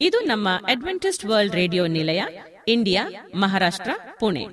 ಇದು ನಮ್ಮ Adventist world radio ನಿಲಯ ಇಂಡಿಯಾ ಮಹಾರಾಷ್ಟ್ರ ಪುಣೆ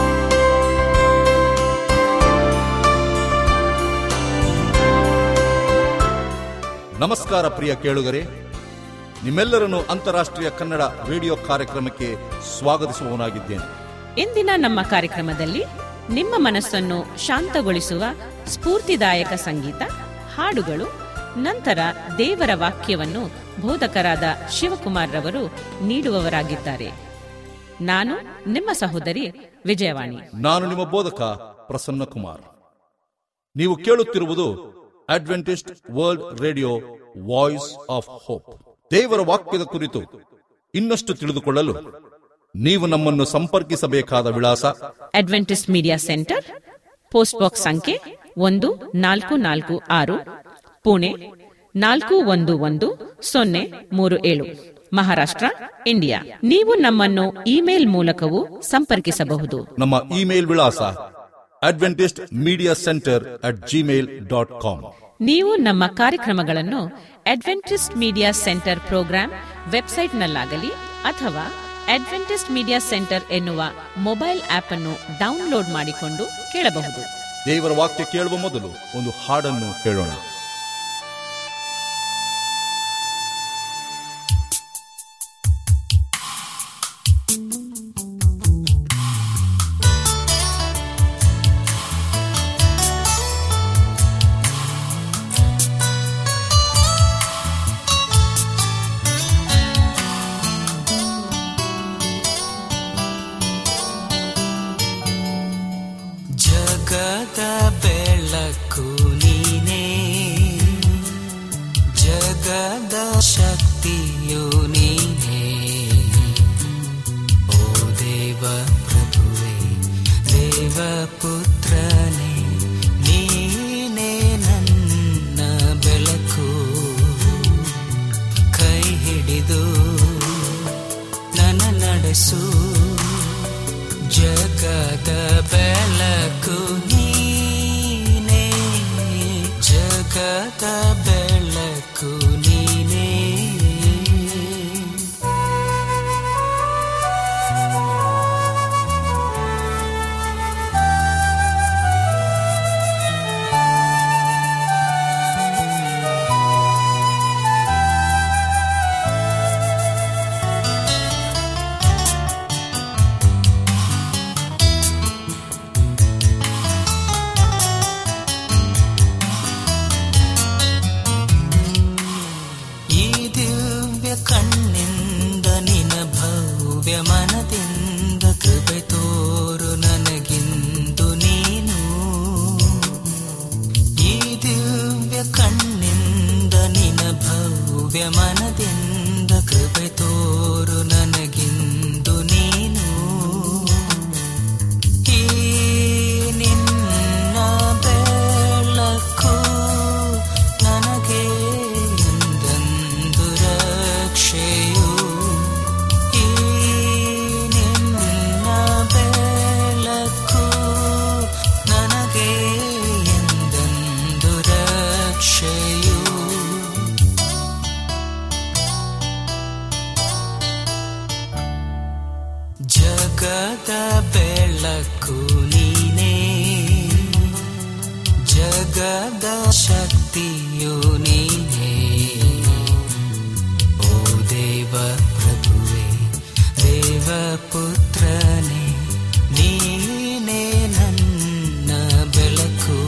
ನಮಸ್ಕಾರ ಪ್ರಿಯ ಕೇಳುಗರೆ ನಿಮ್ಮೆಲ್ಲರನ್ನು ಅಂತಾರಾಷ್ಟ್ರೀಯ ಕನ್ನಡ ರೇಡಿಯೋ ಕಾರ್ಯಕ್ರಮಕ್ಕೆ ಸ್ವಾಗತಿಸುವವನಾಗಿದ್ದೇನೆ ಇಂದಿನ ನಮ್ಮ ಕಾರ್ಯಕ್ರಮದಲ್ಲಿ ನಿಮ್ಮ ಮನಸ್ಸನ್ನು ಶಾಂತಗೊಳಿಸುವ ಸ್ಫೂರ್ತಿದಾಯಕ ಸಂಗೀತ ಹಾಡುಗಳು ನಂತರ ದೇವರ ವಾಕ್ಯವನ್ನು ಬೋಧಕರಾದ ಶಿವಕುಮಾರ್ ರವರು ನೀಡುವವರಾಗಿದ್ದಾರೆ ನಾನು ನಿಮ್ಮ ಸಹೋದರಿ ವಿಜಯವಾಣಿ ನಾನು ನಿಮ್ಮ ಬೋಧಕ ಪ್ರಸನ್ನ ಕುಮಾರ್ ನೀವು ಕೇಳುತ್ತಿರುವುದು Adventist world radio voice of hope ದೇವರ ವಾಕ್ಯದ ಕುರಿತು ಇನ್ನಷ್ಟು ತಿಳಿದುಕೊಳ್ಳಲು ನೀವು ನಮ್ಮನ್ನು ಸಂಪರ್ಕಿಸಬೇಕಾದ ವಿಳಾಸ Adventist media centre post box ಸಂಖ್ಯೆ ಒಂದು ನಾಲ್ಕು ನಾಲ್ಕು ಆರು ಪುಣೆ ನಾಲ್ಕು ಒಂದು ಒಂದು ಸೊನ್ನೆ ಮೂರು ಏಳು ಮಹಾರಾಷ್ಟ್ರ ಇಂಡಿಯಾ ನೀವು ನಮ್ಮನ್ನು ಇಮೇಲ್ ಮೂಲಕವೂ ಸಂಪರ್ಕಿಸಬಹುದು ನಮ್ಮ ಇಮೇಲ್ ವಿಳಾಸ Adventist media centre at Gmail dot com ನೀವು ನಮ್ಮ ಕಾರ್ಯಕ್ರಮಗಳನ್ನು ಅಡ್ವೆಂಟಿಸ್ಟ್ ಮೀಡಿಯಾ ಸೆಂಟರ್ ಪ್ರೋಗ್ರಾಂ ವೆಬ್ಸೈಟ್ನಲ್ಲಾಗಲಿ ಅಥವಾ ಅಡ್ವೆಂಟಿಸ್ಟ್ ಮೀಡಿಯಾ ಸೆಂಟರ್ ಎನ್ನುವ ಮೊಬೈಲ್ ಆಪ್ ಅನ್ನು ಡೌನ್ಲೋಡ್ ಮಾಡಿಕೊಂಡು ಕೇಳಬಹುದು ದೇವರ ವಾಕ್ಯ ಕೇಳುವ ಮೊದಲು ಒಂದು ಹಾಡನ್ನು ಕೇಳೋಣ ಜಗದ ಬೆಳಕು ನೀನೇ ಜಗದ ಶಕ್ತಿಯು ನೀನೇ ಓ ದೇವ ಪ್ರಭುವೆ ದೇವ ಪುತ್ರನೇ ನೀನೇ ನನ್ನ ಬೆಳಕು ಕೈ ಹಿಡಿದು ನನ್ನ ನಡೆಸು ಜಗದ ಬೆಳಕು ನೀನೇ ಜಗದ ಬೆಳಕು ನೀನೇ ಈ ದಿವ್ಯ ಕಣ್ಣಿಂದ ನಿನ ಭವ್ಯ ಮನದಿಂದ ಕೃಪೆ ತೋರು ನನಗಿಂದು ನೀನು ಈ ದಿವ್ಯ ಕಣ್ಣಿಂದ ನಿನ ಭವ್ಯ ಮನದಿಂದ ಕೃಪೆ ತೋರು ನನಗಿಂದು ನೀನು ಈ ನಿನ್ನ ಬೆಳಕು ನನಗೆ ಎಂದೆಂದು ರಕ್ಷೆಯು ಈ ನಿನ್ನ ಬೆಳಕು ನನಗೆ ಎಂದೆಂದು ರಕ್ಷೆಯು ಜಗದ ಬೆಳಕು ನೀನೇ ಜಗದ ಶಕ್ತಿಯು ನೀನೇ ಓ ದೇವ ಪ್ರಭುವೆ ದೇವ ಪುತ್ರನೇ ನೀನೇ ನನ್ನ ಬೆಳಕು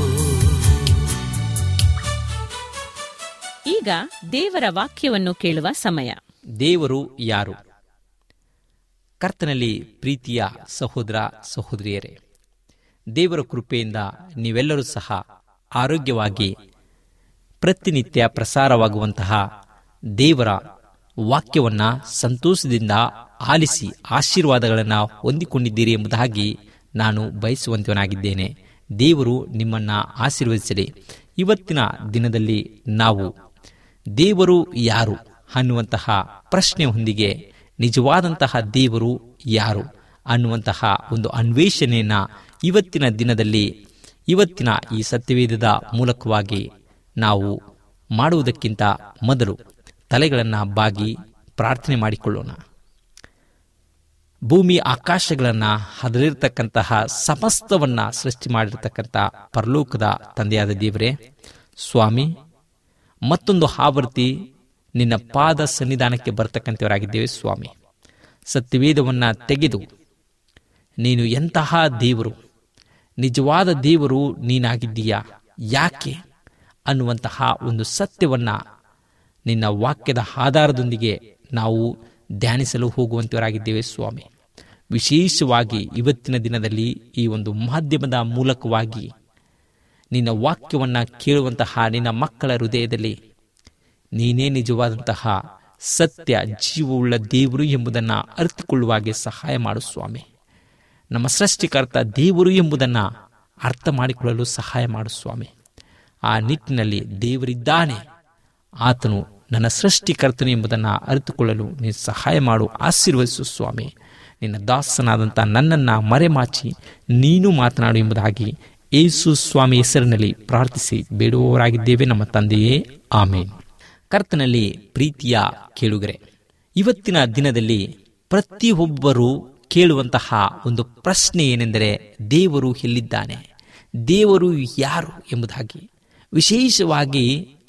ಈಗ ದೇವರ ವಾಕ್ಯವನ್ನು ಕೇಳುವ ಸಮಯ ದೇವರು ಯಾರು ಕರ್ತನಲ್ಲಿ ಪ್ರೀತಿಯ ಸಹೋದರ ಸಹೋದರಿಯರೇ ದೇವರ ಕೃಪೆಯಿಂದ ನೀವೆಲ್ಲರೂ ಸಹ ಆರೋಗ್ಯವಾಗಿ ಪ್ರತಿನಿತ್ಯ ಪ್ರಸಾರವಾಗುವಂತಹ ದೇವರ ವಾಕ್ಯವನ್ನು ಸಂತೋಷದಿಂದ ಆಲಿಸಿ ಆಶೀರ್ವಾದಗಳನ್ನು ಹೊಂದಿಕೊಂಡಿದ್ದೀರಿ ಎಂಬುದಾಗಿ ನಾನು ಬಯಸುವಂತವನಾಗಿದ್ದೇನೆ ದೇವರು ನಿಮ್ಮನ್ನು ಆಶೀರ್ವದಿಸಲಿ ಇವತ್ತಿನ ದಿನದಲ್ಲಿ ನಾವು ದೇವರು ಯಾರು ಅನ್ನುವಂತಹ ಪ್ರಶ್ನೆಯೊಂದಿಗೆ ನಿಜವಾದಂತಹ ದೇವರು ಯಾರು ಅನ್ನುವಂತಹ ಒಂದು ಅನ್ವೇಷಣೆಯನ್ನು ಇವತ್ತಿನ ದಿನದಲ್ಲಿ ಇವತ್ತಿನ ಈ ಸತ್ಯವೇದದ ಮೂಲಕವಾಗಿ ನಾವು ಮಾಡುವುದಕ್ಕಿಂತ ಮೊದಲು ತಲೆಗಳನ್ನು ಬಾಗಿ ಪ್ರಾರ್ಥನೆ ಮಾಡಿಕೊಳ್ಳೋಣ ಭೂಮಿ ಆಕಾಶಗಳನ್ನು ಅದರಲ್ಲಿರ್ತಕ್ಕಂತಹ ಸಮಸ್ತವನ್ನ ಸೃಷ್ಟಿ ಮಾಡಿರ್ತಕ್ಕಂಥ ಪರಲೋಕದ ತಂದೆಯಾದ ದೇವರೇ ಸ್ವಾಮಿ ಮತ್ತೊಂದು ಆವರ್ತಿ ನಿನ್ನ ಪಾದ ಸನ್ನಿಧಾನಕ್ಕೆ ಬರ್ತಕ್ಕಂಥವರಾಗಿದ್ದೇವೆ ಸ್ವಾಮಿ ಸತ್ಯವೇದವನ್ನ ತೆಗೆದು ನೀನು ಎಂತಹ ದೇವರು ನಿಜವಾದ ದೇವರು ನೀನಾಗಿದ್ದೀಯಾ ಯಾಕೆ ಅನ್ನುವಂತಹ ಒಂದು ಸತ್ಯವನ್ನ ನಿನ್ನ ವಾಕ್ಯದ ಆಧಾರದೊಂದಿಗೆ ನಾವು ಧ್ಯಾನಿಸಲು ಹೋಗುವಂತವರಾಗಿದ್ದೇವೆ ಸ್ವಾಮಿ ವಿಶೇಷವಾಗಿ ಇವತ್ತಿನ ದಿನದಲ್ಲಿ ಈ ಒಂದು ಮಾಧ್ಯಮದ ಮೂಲಕವಾಗಿ ನಿನ್ನ ವಾಕ್ಯವನ್ನ ಕೇಳುವಂತಹ ನಿನ್ನ ಮಕ್ಕಳ ಹೃದಯದಲ್ಲಿ ನೀನೇ ನಿಜವಾದಂತಹ ಸತ್ಯ ಜೀವವುಳ್ಳ ದೇವರು ಎಂಬುದನ್ನು ಅರಿತುಕೊಳ್ಳುವಾಗೆ ಸಹಾಯ ಮಾಡು ಸ್ವಾಮಿ ನಮ್ಮ ಸೃಷ್ಟಿಕರ್ತ ದೇವರು ಎಂಬುದನ್ನು ಅರ್ಥ ಮಾಡಿಕೊಳ್ಳಲು ಸಹಾಯ ಮಾಡು ಸ್ವಾಮಿ ಆ ನಿಟ್ಟಿನಲ್ಲಿ ದೇವರಿದ್ದಾನೆ ಆತನು ನನ್ನ ಸೃಷ್ಟಿಕರ್ತನು ಎಂಬುದನ್ನು ಅರಿತುಕೊಳ್ಳಲು ನೀನು ಸಹಾಯ ಮಾಡು ಆಶೀರ್ವದಿಸು ಸ್ವಾಮಿ ನಿನ್ನ ದಾಸನಾದಂಥ ನನ್ನನ್ನು ಮರೆಮಾಚಿ ನೀನು ಮಾತನಾಡು ಎಂಬುದಾಗಿ ಏಸು ಸ್ವಾಮಿ ಹೆಸರಿನಲ್ಲಿ ಪ್ರಾರ್ಥಿಸಿ ಬೇಡುವವರಾಗಿದ್ದೇವೆ ನಮ್ಮ ತಂದೆಯೇ ಆಮೇನ್ ಕರ್ತನಲ್ಲಿ ಪ್ರೀತಿಯ ಕೇಳುಗರೆ ಇವತ್ತಿನ ದಿನದಲ್ಲಿ ಪ್ರತಿಯೊಬ್ಬರು ಕೇಳುವಂತಹ ಒಂದು ಪ್ರಶ್ನೆ ಏನೆಂದರೆ ದೇವರು ಎಲ್ಲಿದ್ದಾನೆ ದೇವರು ಯಾರು ಎಂಬುದಾಗಿ ವಿಶೇಷವಾಗಿ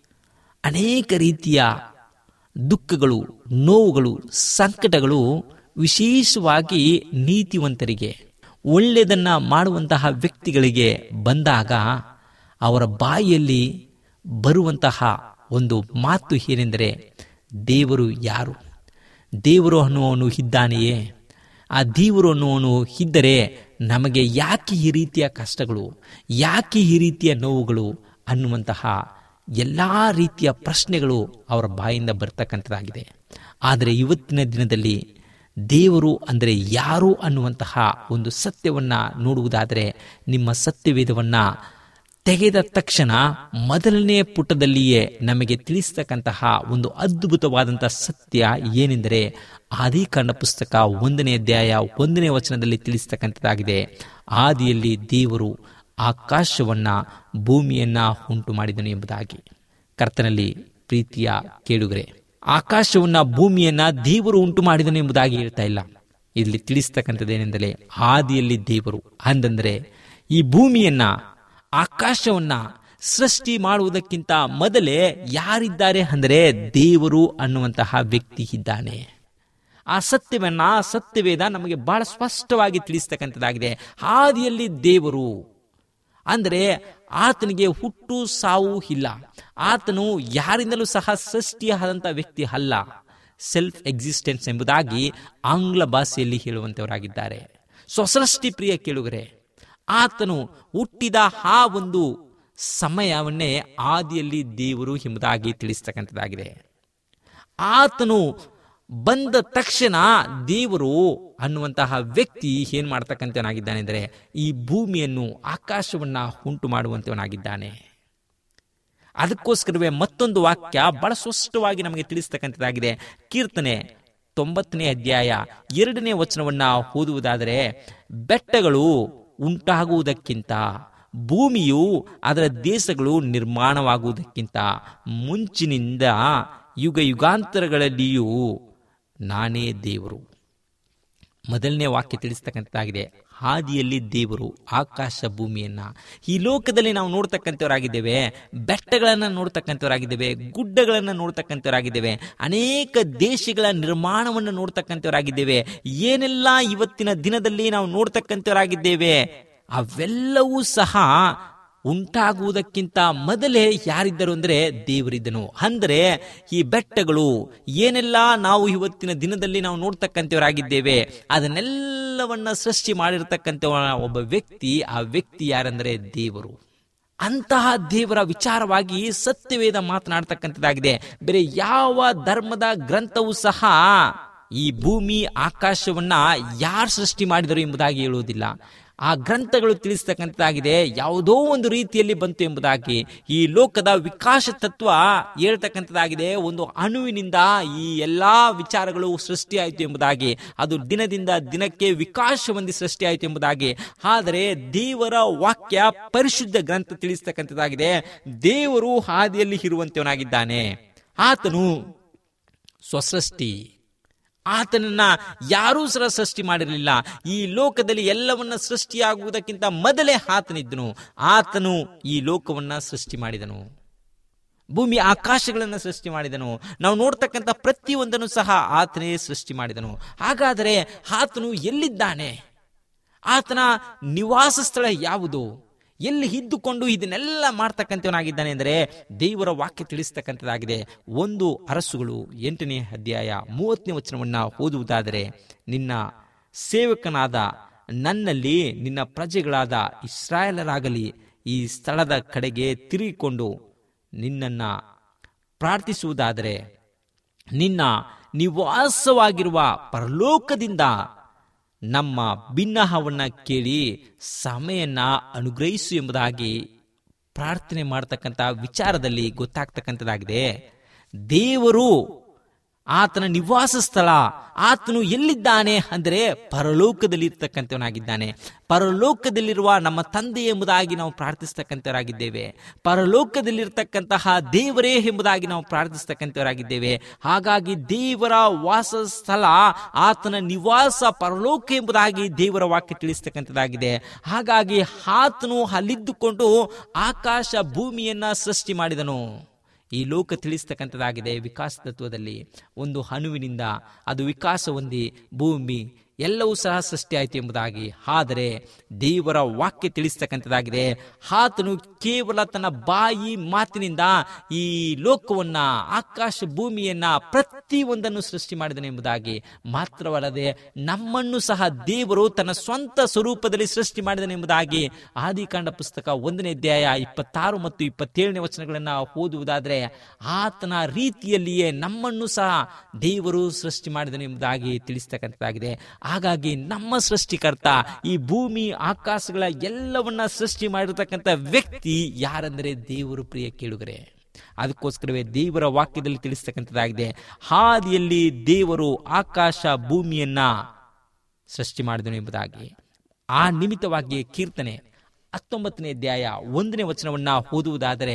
ಅನೇಕ ರೀತಿಯ ದುಃಖಗಳು ನೋವುಗಳು ಸಂಕಟಗಳು ವಿಶೇಷವಾಗಿ ನೀತಿವಂತರಿಗೆ ಒಳ್ಳೆಯದನ್ನ ಮಾಡುವಂತಹ ವ್ಯಕ್ತಿಗಳಿಗೆ ಬಂದಾಗ ಅವರ ಬಾಯಿಯಲ್ಲಿ ಬರುವಂತಹ ಒಂದು ಮಾತು ಏನೆಂದರೆ ದೇವರು ಯಾರು ದೇವರು ಅನ್ನುವನು ಇದ್ದಾನೆಯೇ ಆ ದೇವರು ಅನ್ನುವನು ಇದ್ದರೆ ನಮಗೆ ಯಾಕೆ ಈ ರೀತಿಯ ಕಷ್ಟಗಳು ಯಾಕೆ ಈ ರೀತಿಯ ನೋವುಗಳು ಅನ್ನುವಂತಹ ಎಲ್ಲ ರೀತಿಯ ಪ್ರಶ್ನೆಗಳು ಅವರ ಬಾಯಿಂದ ಬರ್ತಕ್ಕಂಥದ್ದಾಗಿದೆ ಆದರೆ ಇವತ್ತಿನ ದಿನದಲ್ಲಿ ದೇವರು ಅಂದರೆ ಯಾರು ಅನ್ನುವಂತಹ ಒಂದು ಸತ್ಯವನ್ನ ನೋಡುವುದಾದರೆ ನಿಮ್ಮ ಸತ್ಯವೇದವನ್ನ ತೆಗೆದ ತಕ್ಷಣ ಮೊದಲನೇ ಪುಟದಲ್ಲಿಯೇ ನಮಗೆ ತಿಳಿಸ್ತಕ್ಕಂತಹ ಒಂದು ಅದ್ಭುತವಾದಂತಹ ಸತ್ಯ ಏನೆಂದರೆ ಆದಿಕಾಂಡ ಪುಸ್ತಕ ಒಂದನೇ ಅಧ್ಯಾಯ ಒಂದನೇ ವಚನದಲ್ಲಿ ತಿಳಿಸ್ತಕ್ಕಂಥದ್ದಾಗಿದೆ ಆದಿಯಲ್ಲಿ ದೇವರು ಆಕಾಶವನ್ನ ಭೂಮಿಯನ್ನ ಉಂಟು ಮಾಡಿದನು ಎಂಬುದಾಗಿ ಕರ್ತನಲ್ಲಿ ಪ್ರೀತಿಯ ಕೇಳುಗರೆ ಆಕಾಶವನ್ನ ಭೂಮಿಯನ್ನ ದೇವರು ಉಂಟು ಮಾಡಿದನು ಎಂಬುದಾಗಿ ಹೇಳ್ತಾ ಇಲ್ಲ ಇಲ್ಲಿ ತಿಳಿಸ್ತಕ್ಕಂಥದ್ದೇನೆಂದರೆ ಆದಿಯಲ್ಲಿ ದೇವರು ಅಂದಂದ್ರೆ ಈ ಭೂಮಿಯನ್ನ ಆಕಾಶವನ್ನ ಸೃಷ್ಟಿ ಮಾಡುವುದಕ್ಕಿಂತ ಮೊದಲೇ ಯಾರಿದ್ದಾರೆ ಅಂದರೆ ದೇವರು ಅನ್ನುವಂತಹ ವ್ಯಕ್ತಿ ಇದ್ದಾನೆ ಆ ಸತ್ಯವನ್ನ ಸತ್ಯವೇದ ನಮಗೆ ಬಹಳ ಸ್ಪಷ್ಟವಾಗಿ ತಿಳಿಸ್ತಕ್ಕಂಥದ್ದಾಗಿದೆ ಆದಿಯಲ್ಲಿ ದೇವರು ಅಂದರೆ ಆತನಿಗೆ ಹುಟ್ಟು ಸಾವು ಇಲ್ಲ ಆತನು ಯಾರಿಂದಲೂ ಸಹ ಸೃಷ್ಟಿಯಾದಂಥ ವ್ಯಕ್ತಿ ಅಲ್ಲ ಸೆಲ್ಫ್ ಎಕ್ಸಿಸ್ಟೆನ್ಸ್ ಎಂಬುದಾಗಿ ಆಂಗ್ಲ ಭಾಷೆಯಲ್ಲಿ ಹೇಳುವಂತವರಾಗಿದ್ದಾರೆ ಸ್ವಸೃಷ್ಟಿ ಪ್ರಿಯ ಕೇಳುಗರೆ ಆತನು ಹುಟ್ಟಿದ ಆ ಒಂದು ಸಮಯವನ್ನೇ ಆದಿಯಲ್ಲಿ ದೇವರು ಎಂಬುದಾಗಿ ತಿಳಿಸ್ತಕ್ಕಂಥದ್ದಾಗಿದೆ ಆತನು ಬಂದ ತಕ್ಷಣ ದೇವರು ಅನ್ನುವಂತಹ ವ್ಯಕ್ತಿ ಏನ್ ಮಾಡ್ತಕ್ಕಂಥವನಾಗಿದ್ದಾನೆ ಅಂದರೆ ಈ ಭೂಮಿಯನ್ನು ಆಕಾಶವನ್ನ ಉಂಟು ಮಾಡುವಂತವನಾಗಿದ್ದಾನೆ ಅದಕ್ಕೋಸ್ಕರವೇ ಮತ್ತೊಂದು ವಾಕ್ಯ ಬಹಳ ಸ್ಪಷ್ಟವಾಗಿ ನಮಗೆ ತಿಳಿಸ್ತಕ್ಕಂಥದ್ದಾಗಿದೆ ಕೀರ್ತನೆ ತೊಂಬತ್ತನೇ ಅಧ್ಯಾಯ ಎರಡನೇ ವಚನವನ್ನ ಓದುವುದಾದರೆ ಬೆಟ್ಟಗಳು ಉಂಟಾಗುವುದಕ್ಕಿಂತ ಭೂಮಿಯು ಅದರ ದೇಶಗಳು ನಿರ್ಮಾಣವಾಗುವುದಕ್ಕಿಂತ ಮುಂಚಿನಿಂದ ಯುಗ ಯುಗಾಂತರಗಳಲ್ಲಿಯೂ ನಾನೇ ದೇವರು ಮೊದಲನೇ ವಾಕ್ಯ ತಿಳಿಸ್ತಕ್ಕಂಥದ್ದಾಗಿದೆ ಹಾದಿಯಲ್ಲಿ ದೇವರು ಆಕಾಶ ಭೂಮಿಯನ್ನ ಈ ಲೋಕದಲ್ಲಿ ನಾವು ನೋಡ್ತಕ್ಕಂಥವರಾಗಿದ್ದೇವೆ ಬೆಟ್ಟಗಳನ್ನು ನೋಡ್ತಕ್ಕಂಥವರಾಗಿದ್ದೇವೆ ಗುಡ್ಡಗಳನ್ನು ನೋಡ್ತಕ್ಕಂಥವರಾಗಿದ್ದೇವೆ ಅನೇಕ ದೇಶಗಳ ನಿರ್ಮಾಣವನ್ನು ನೋಡ್ತಕ್ಕಂಥವರಾಗಿದ್ದೇವೆ ಏನೆಲ್ಲ ಇವತ್ತಿನ ದಿನದಲ್ಲಿ ನಾವು ನೋಡ್ತಕ್ಕಂಥವರಾಗಿದ್ದೇವೆ ಅವೆಲ್ಲವೂ ಸಹ ಉಂಟಾಗುವುದಕ್ಕಿಂತ ಮೊದಲೇ ಯಾರಿದ್ದರು ಅಂದರೆ ದೇವರಿದ್ದನು ಅಂದರೆ ಈ ಬೆಟ್ಟಗಳು ಏನೆಲ್ಲ ನಾವು ಇವತ್ತಿನ ದಿನದಲ್ಲಿ ನಾವು ನೋಡ್ತಕ್ಕಂಥವರಾಗಿದ್ದೇವೆ ಅದನ್ನೆಲ್ಲವನ್ನ ಸೃಷ್ಟಿ ಮಾಡಿರ್ತಕ್ಕಂಥ ಒಬ್ಬ ವ್ಯಕ್ತಿ ಆ ವ್ಯಕ್ತಿ ಯಾರಂದರೆ ದೇವರು ಅಂತಹ ದೇವರ ವಿಚಾರವಾಗಿ ಸತ್ಯವೇದ ಮಾತನಾಡ್ತಕ್ಕಂಥದ್ದಾಗಿದೆ ಬೇರೆ ಯಾವ ಧರ್ಮದ ಗ್ರಂಥವೂ ಸಹ ಈ ಭೂಮಿ ಆಕಾಶವನ್ನ ಯಾರು ಸೃಷ್ಟಿ ಮಾಡಿದರು ಎಂಬುದಾಗಿ ಹೇಳುವುದಿಲ್ಲ ಆ ಗ್ರಂಥಗಳು ತಿಳಿಸ್ತಕ್ಕಂಥದ್ದಾಗಿದೆ ಯಾವುದೋ ಒಂದು ರೀತಿಯಲ್ಲಿ ಬಂತು ಎಂಬುದಾಗಿ ಈ ಲೋಕದ ವಿಕಾಸ ತತ್ವ ಹೇಳ್ತಕ್ಕಂಥದ್ದಾಗಿದೆ ಒಂದು ಅಣುವಿನಿಂದ ಈ ಎಲ್ಲಾ ವಿಚಾರಗಳು ಸೃಷ್ಟಿಯಾಯಿತು ಎಂಬುದಾಗಿ ಅದು ದಿನದಿಂದ ದಿನಕ್ಕೆ ವಿಕಾಸ ಹೊಂದಿ ಸೃಷ್ಟಿಯಾಯಿತು ಎಂಬುದಾಗಿ ಆದರೆ ದೇವರ ವಾಕ್ಯ ಪರಿಶುದ್ಧ ಗ್ರಂಥ ತಿಳಿಸ್ತಕ್ಕಂಥದ್ದಾಗಿದೆ ದೇವರು ಹಾದಿಯಲ್ಲಿ ಇರುವಂತವನಾಗಿದ್ದಾನೆ ಆತನು ಸ್ವಸೃಷ್ಟಿ ಆತನನ್ನ ಯಾರೂ ಸಹ ಸೃಷ್ಟಿ ಮಾಡಿರಲಿಲ್ಲ ಈ ಲೋಕದಲ್ಲಿ ಎಲ್ಲವನ್ನ ಸೃಷ್ಟಿಯಾಗುವುದಕ್ಕಿಂತ ಮೊದಲೇ ಆತನಿದ್ದನು ಆತನು ಈ ಲೋಕವನ್ನ ಸೃಷ್ಟಿ ಮಾಡಿದನು ಭೂಮಿ ಆಕಾಶಗಳನ್ನು ಸೃಷ್ಟಿ ಮಾಡಿದನು ನಾವು ನೋಡ್ತಕ್ಕಂಥ ಪ್ರತಿಯೊಂದನ್ನು ಸಹ ಆತನೇ ಸೃಷ್ಟಿ ಮಾಡಿದನು ಹಾಗಾದರೆ ಆತನು ಎಲ್ಲಿದ್ದಾನೆ ಆತನ ನಿವಾಸ ಸ್ಥಳ ಯಾವುದು ಎಲ್ಲಿ ಇದ್ದುಕೊಂಡು ಇದನ್ನೆಲ್ಲ ಮಾಡ್ತಕ್ಕಂಥವನಾಗಿದ್ದಾನೆ ಅಂದರೆ ದೇವರ ವಾಕ್ಯ ತಿಳಿಸ್ತಕ್ಕಂಥದ್ದಾಗಿದೆ ಒಂದು ಅರಸುಗಳು ಎಂಟನೇ ಅಧ್ಯಾಯ ಮೂವತ್ತನೇ ವಚನವನ್ನ ಓದುವುದಾದರೆ ನಿನ್ನ ಸೇವಕನಾದ ನನ್ನಲ್ಲಿ ನಿನ್ನ ಪ್ರಜೆಗಳಾದ ಇಸ್ರಾಯೇಲರಾಗಲಿ ಈ ಸ್ಥಳದ ಕಡೆಗೆ ತಿರುಗಿಕೊಂಡು ನಿನ್ನನ್ನ ಪ್ರಾರ್ಥಿಸುವುದಾದರೆ ನಿನ್ನ ನಿವಾಸವಾಗಿರುವ ಪರಲೋಕದಿಂದ ನಮ್ಮ ಭಿನ್ನಹವನ್ನ ಕೇಳಿ ಸಮಯನ್ನ ಅನುಗ್ರಹಿಸು ಎಂಬುದಾಗಿ ಪ್ರಾರ್ಥನೆ ಮಾಡತಕ್ಕಂಥ ವಿಚಾರದಲ್ಲಿ ಗೊತ್ತಾಗ್ತಕ್ಕಂಥದ್ದಾಗಿದೆ ದೇವರು ಆತನ ನಿವಾಸ ಸ್ಥಳ ಆತನು ಎಲ್ಲಿದ್ದಾನೆ ಅಂದರೆ ಪರಲೋಕದಲ್ಲಿ ಇರ್ತಕ್ಕಂಥವನಾಗಿದ್ದಾನೆ ಪರಲೋಕದಲ್ಲಿರುವ ನಮ್ಮ ತಂದೆ ಎಂಬುದಾಗಿ ನಾವು ಪ್ರಾರ್ಥಿಸ್ತಕ್ಕಂಥವರಾಗಿದ್ದೇವೆ ಪರಲೋಕದಲ್ಲಿರ್ತಕ್ಕಂತಹ ದೇವರೇ ಎಂಬುದಾಗಿ ನಾವು ಪ್ರಾರ್ಥಿಸ್ತಕ್ಕಂಥವರಾಗಿದ್ದೇವೆ ಹಾಗಾಗಿ ದೇವರ ವಾಸ ಸ್ಥಳ ಆತನ ನಿವಾಸ ಪರಲೋಕ ಎಂಬುದಾಗಿ ದೇವರ ವಾಕ್ಯ ತಿಳಿಸ್ತಕ್ಕಂಥದ್ದಾಗಿದೆ ಹಾಗಾಗಿ ಆತನು ಅಲ್ಲಿದ್ದುಕೊಂಡು ಆಕಾಶ ಭೂಮಿಯನ್ನ ಸೃಷ್ಟಿ ಮಾಡಿದನು ಈ ಲೋಕ ತಿಳಿಸ್ತಕ್ಕಂಥದ್ದಾಗಿದೆ ವಿಕಾಸ ತತ್ವದಲ್ಲಿ ಒಂದು ಅಣುವಿನಿಂದ ಅದು ವಿಕಾಸ ಹೊಂದಿ ಭೂಮಿ ಎಲ್ಲವೂ ಸಹ ಸೃಷ್ಟಿಯಾಯಿತು ಎಂಬುದಾಗಿ ಆದರೆ ದೇವರ ವಾಕ್ಯ ತಿಳಿಸ್ತಕ್ಕಂಥದ್ದಾಗಿದೆ ಆತನು ಕೇವಲ ತನ್ನ ಬಾಯಿ ಮಾತಿನಿಂದ ಈ ಲೋಕವನ್ನ ಆಕಾಶ ಭೂಮಿಯನ್ನ ಪ್ರತಿಯೊಂದನ್ನು ಸೃಷ್ಟಿ ಮಾಡಿದನು ಎಂಬುದಾಗಿ ಮಾತ್ರವಲ್ಲದೆ ನಮ್ಮನ್ನು ಸಹ ದೇವರು ತನ್ನ ಸ್ವಂತ ಸ್ವರೂಪದಲ್ಲಿ ಸೃಷ್ಟಿ ಮಾಡಿದನು ಎಂಬುದಾಗಿ ಆದಿಕಾಂಡ ಪುಸ್ತಕ ಒಂದನೇ ಅಧ್ಯಾಯ ಇಪ್ಪತ್ತಾರು ಮತ್ತು ಇಪ್ಪತ್ತೇಳನೇ ವಚನಗಳನ್ನ ಓದುವುದಾದರೆ ಆತನ ರೀತಿಯಲ್ಲಿಯೇ ನಮ್ಮನ್ನು ಸಹ ದೇವರು ಸೃಷ್ಟಿ ಮಾಡಿದನು ಎಂಬುದಾಗಿ ತಿಳಿಸ್ತಕ್ಕಂಥದ್ದಾಗಿದೆ ಹಾಗಾಗಿ ನಮ್ಮ ಸೃಷ್ಟಿಕರ್ತ ಈ ಭೂಮಿ ಆಕಾಶಗಳ ಎಲ್ಲವನ್ನ ಸೃಷ್ಟಿ ಮಾಡಿರ್ತಕ್ಕಂಥ ವ್ಯಕ್ತಿ ಯಾರೆಂದರೆ ದೇವರು ಪ್ರಿಯ ಕೇಳುಗರೆ ಅದಕ್ಕೋಸ್ಕರವೇ ದೇವರ ವಾಕ್ಯದಲ್ಲಿ ತಿಳಿಸ್ತಕ್ಕಂಥದ್ದಾಗಿದೆ ಹಾದಿಯಲ್ಲಿ ದೇವರು ಆಕಾಶ ಭೂಮಿಯನ್ನ ಸೃಷ್ಟಿ ಮಾಡಿದನು ಎಂಬುದಾಗಿ ಆ ನಿಮಿತ್ತವಾಗಿ ಕೀರ್ತನೆ ಹತ್ತೊಂಬತ್ತನೇ ಅಧ್ಯಾಯ ಒಂದನೇ ವಚನವನ್ನ ಓದುವುದಾದರೆ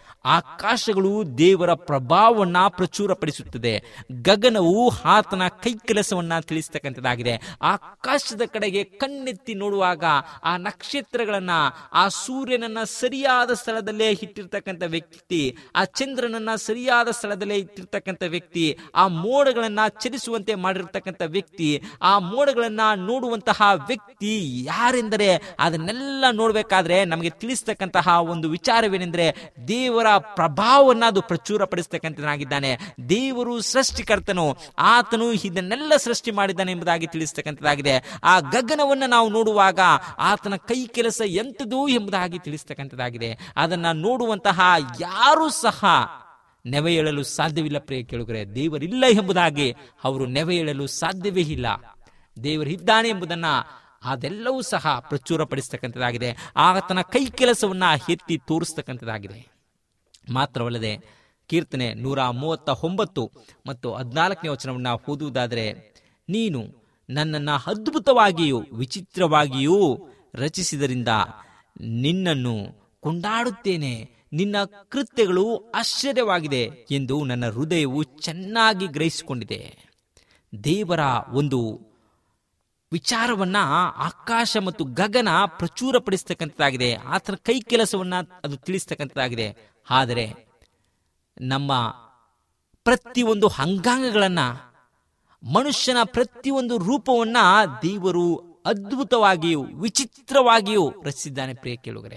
ಆಕಾಶಗಳು ದೇವರ ಪ್ರಭಾವವನ್ನ ಪ್ರಚುರಪಡಿಸುತ್ತದೆ ಗಗನವು ಆತನ ಕೈ ಕೆಲಸವನ್ನ ತಿಳಿಸ್ತಕ್ಕಂಥದ್ದಾಗಿದೆ ಆಕಾಶದ ಕಡೆಗೆ ಕಣ್ಣೆತ್ತಿ ನೋಡುವಾಗ ಆ ನಕ್ಷತ್ರಗಳನ್ನ ಆ ಸೂರ್ಯನನ್ನ ಸರಿಯಾದ ಸ್ಥಳದಲ್ಲೇ ಇಟ್ಟಿರ್ತಕ್ಕಂಥ ವ್ಯಕ್ತಿ ಆ ಚಂದ್ರನನ್ನ ಸರಿಯಾದ ಸ್ಥಳದಲ್ಲೇ ಇಟ್ಟಿರ್ತಕ್ಕಂಥ ವ್ಯಕ್ತಿ ಆ ಮೋಡಗಳನ್ನ ಚಲಿಸುವಂತೆ ಮಾಡಿರ್ತಕ್ಕಂಥ ವ್ಯಕ್ತಿ ಆ ಮೋಡಗಳನ್ನ ನೋಡುವಂತಹ ವ್ಯಕ್ತಿ ಯಾರೆಂದರೆ ಅದನ್ನೆಲ್ಲ ನೋಡ್ಬೇಕಾದ್ರೆ ನಮಗೆ ತಿಳಿಸ್ತಕ್ಕಂತಹ ಒಂದು ವಿಚಾರವೇನೆಂದ್ರೆ ದೇವರ ಪ್ರಭಾವವನ್ನ ಅದು ಪ್ರಚುರಪಡಿಸ್ತಕ್ಕಂಥನಾಗಿದ್ದಾನೆ ದೇವರು ಸೃಷ್ಟಿಕರ್ತನು ಆತನು ಇದನ್ನೆಲ್ಲ ಸೃಷ್ಟಿ ಮಾಡಿದ್ದಾನೆ ಎಂಬುದಾಗಿ ತಿಳಿಸ್ತಕ್ಕಂಥದ್ದಾಗಿದೆ ಆ ಗಗನವನ್ನು ನಾವು ನೋಡುವಾಗ ಆತನ ಕೈ ಕೆಲಸ ಎಂಥದು ಎಂಬುದಾಗಿ ತಿಳಿಸ್ತಕ್ಕಂಥದ್ದಾಗಿದೆ ಅದನ್ನ ನೋಡುವಂತಹ ಯಾರೂ ಸಹ ನೆವೆ ಏಳಲು ಸಾಧ್ಯವಿಲ್ಲ ಪ್ರಿಯ ಕೇಳುಗರೆ ದೇವರಿಲ್ಲ ಎಂಬುದಾಗಿ ಅವರು ನೆವೆ ಏಳಲು ಸಾಧ್ಯವೇ ಇಲ್ಲ ದೇವರಿದ್ದಾನೆ ಎಂಬುದನ್ನ ಅದೆಲ್ಲವೂ ಸಹ ಪ್ರಚುರಪಡಿಸ್ತಕ್ಕಂಥದ್ದಾಗಿದೆ ಆತನ ಕೈ ಕೆಲಸವನ್ನ ಎತ್ತಿ ತೋರಿಸ್ತಕ್ಕಂಥದ್ದಾಗಿದೆ ಮಾತ್ರವಲ್ಲದೆ ಕೀರ್ತನೆ ನೂರ ಮೂವತ್ತ ಒಂಬತ್ತು ಮತ್ತು ಹದಿನಾಲ್ಕನೇ ವಚನವನ್ನ ಓದುವುದಾದರೆ ನೀನು ನನ್ನನ್ನು ಅದ್ಭುತವಾಗಿಯೂ ವಿಚಿತ್ರವಾಗಿಯೂ ರಚಿಸಿದರಿಂದ ನಿನ್ನನ್ನು ಕೊಂಡಾಡುತ್ತೇನೆ ನಿನ್ನ ಕೃತ್ಯಗಳು ಆಶ್ಚರ್ಯವಾಗಿದೆ ಎಂದು ನನ್ನ ಹೃದಯವು ಚೆನ್ನಾಗಿ ಗ್ರಹಿಸಿಕೊಂಡಿದೆ ದೇವರ ಒಂದು ವಿಚಾರವನ್ನ ಆಕಾಶ ಮತ್ತು ಗಗನ ಪ್ರಚುರಪಡಿಸ್ತಕ್ಕಂಥದ್ದಾಗಿದೆ ಆತನ ಕೈ ಕೆಲಸವನ್ನ ಅದು ತಿಳಿಸ್ತಕ್ಕಂಥದ್ದಾಗಿದೆ ಆದರೆ ನಮ್ಮ ಪ್ರತಿಯೊಂದು ಅಂಗಾಂಗಗಳನ್ನ ಮನುಷ್ಯನ ಪ್ರತಿಯೊಂದು ರೂಪವನ್ನ ದೇವರು ಅದ್ಭುತವಾಗಿಯೂ ವಿಚಿತ್ರವಾಗಿಯೂ ರಚಿಸಿದ್ದಾನೆ ಪ್ರಿಯ ಕೇಳುಗರೆ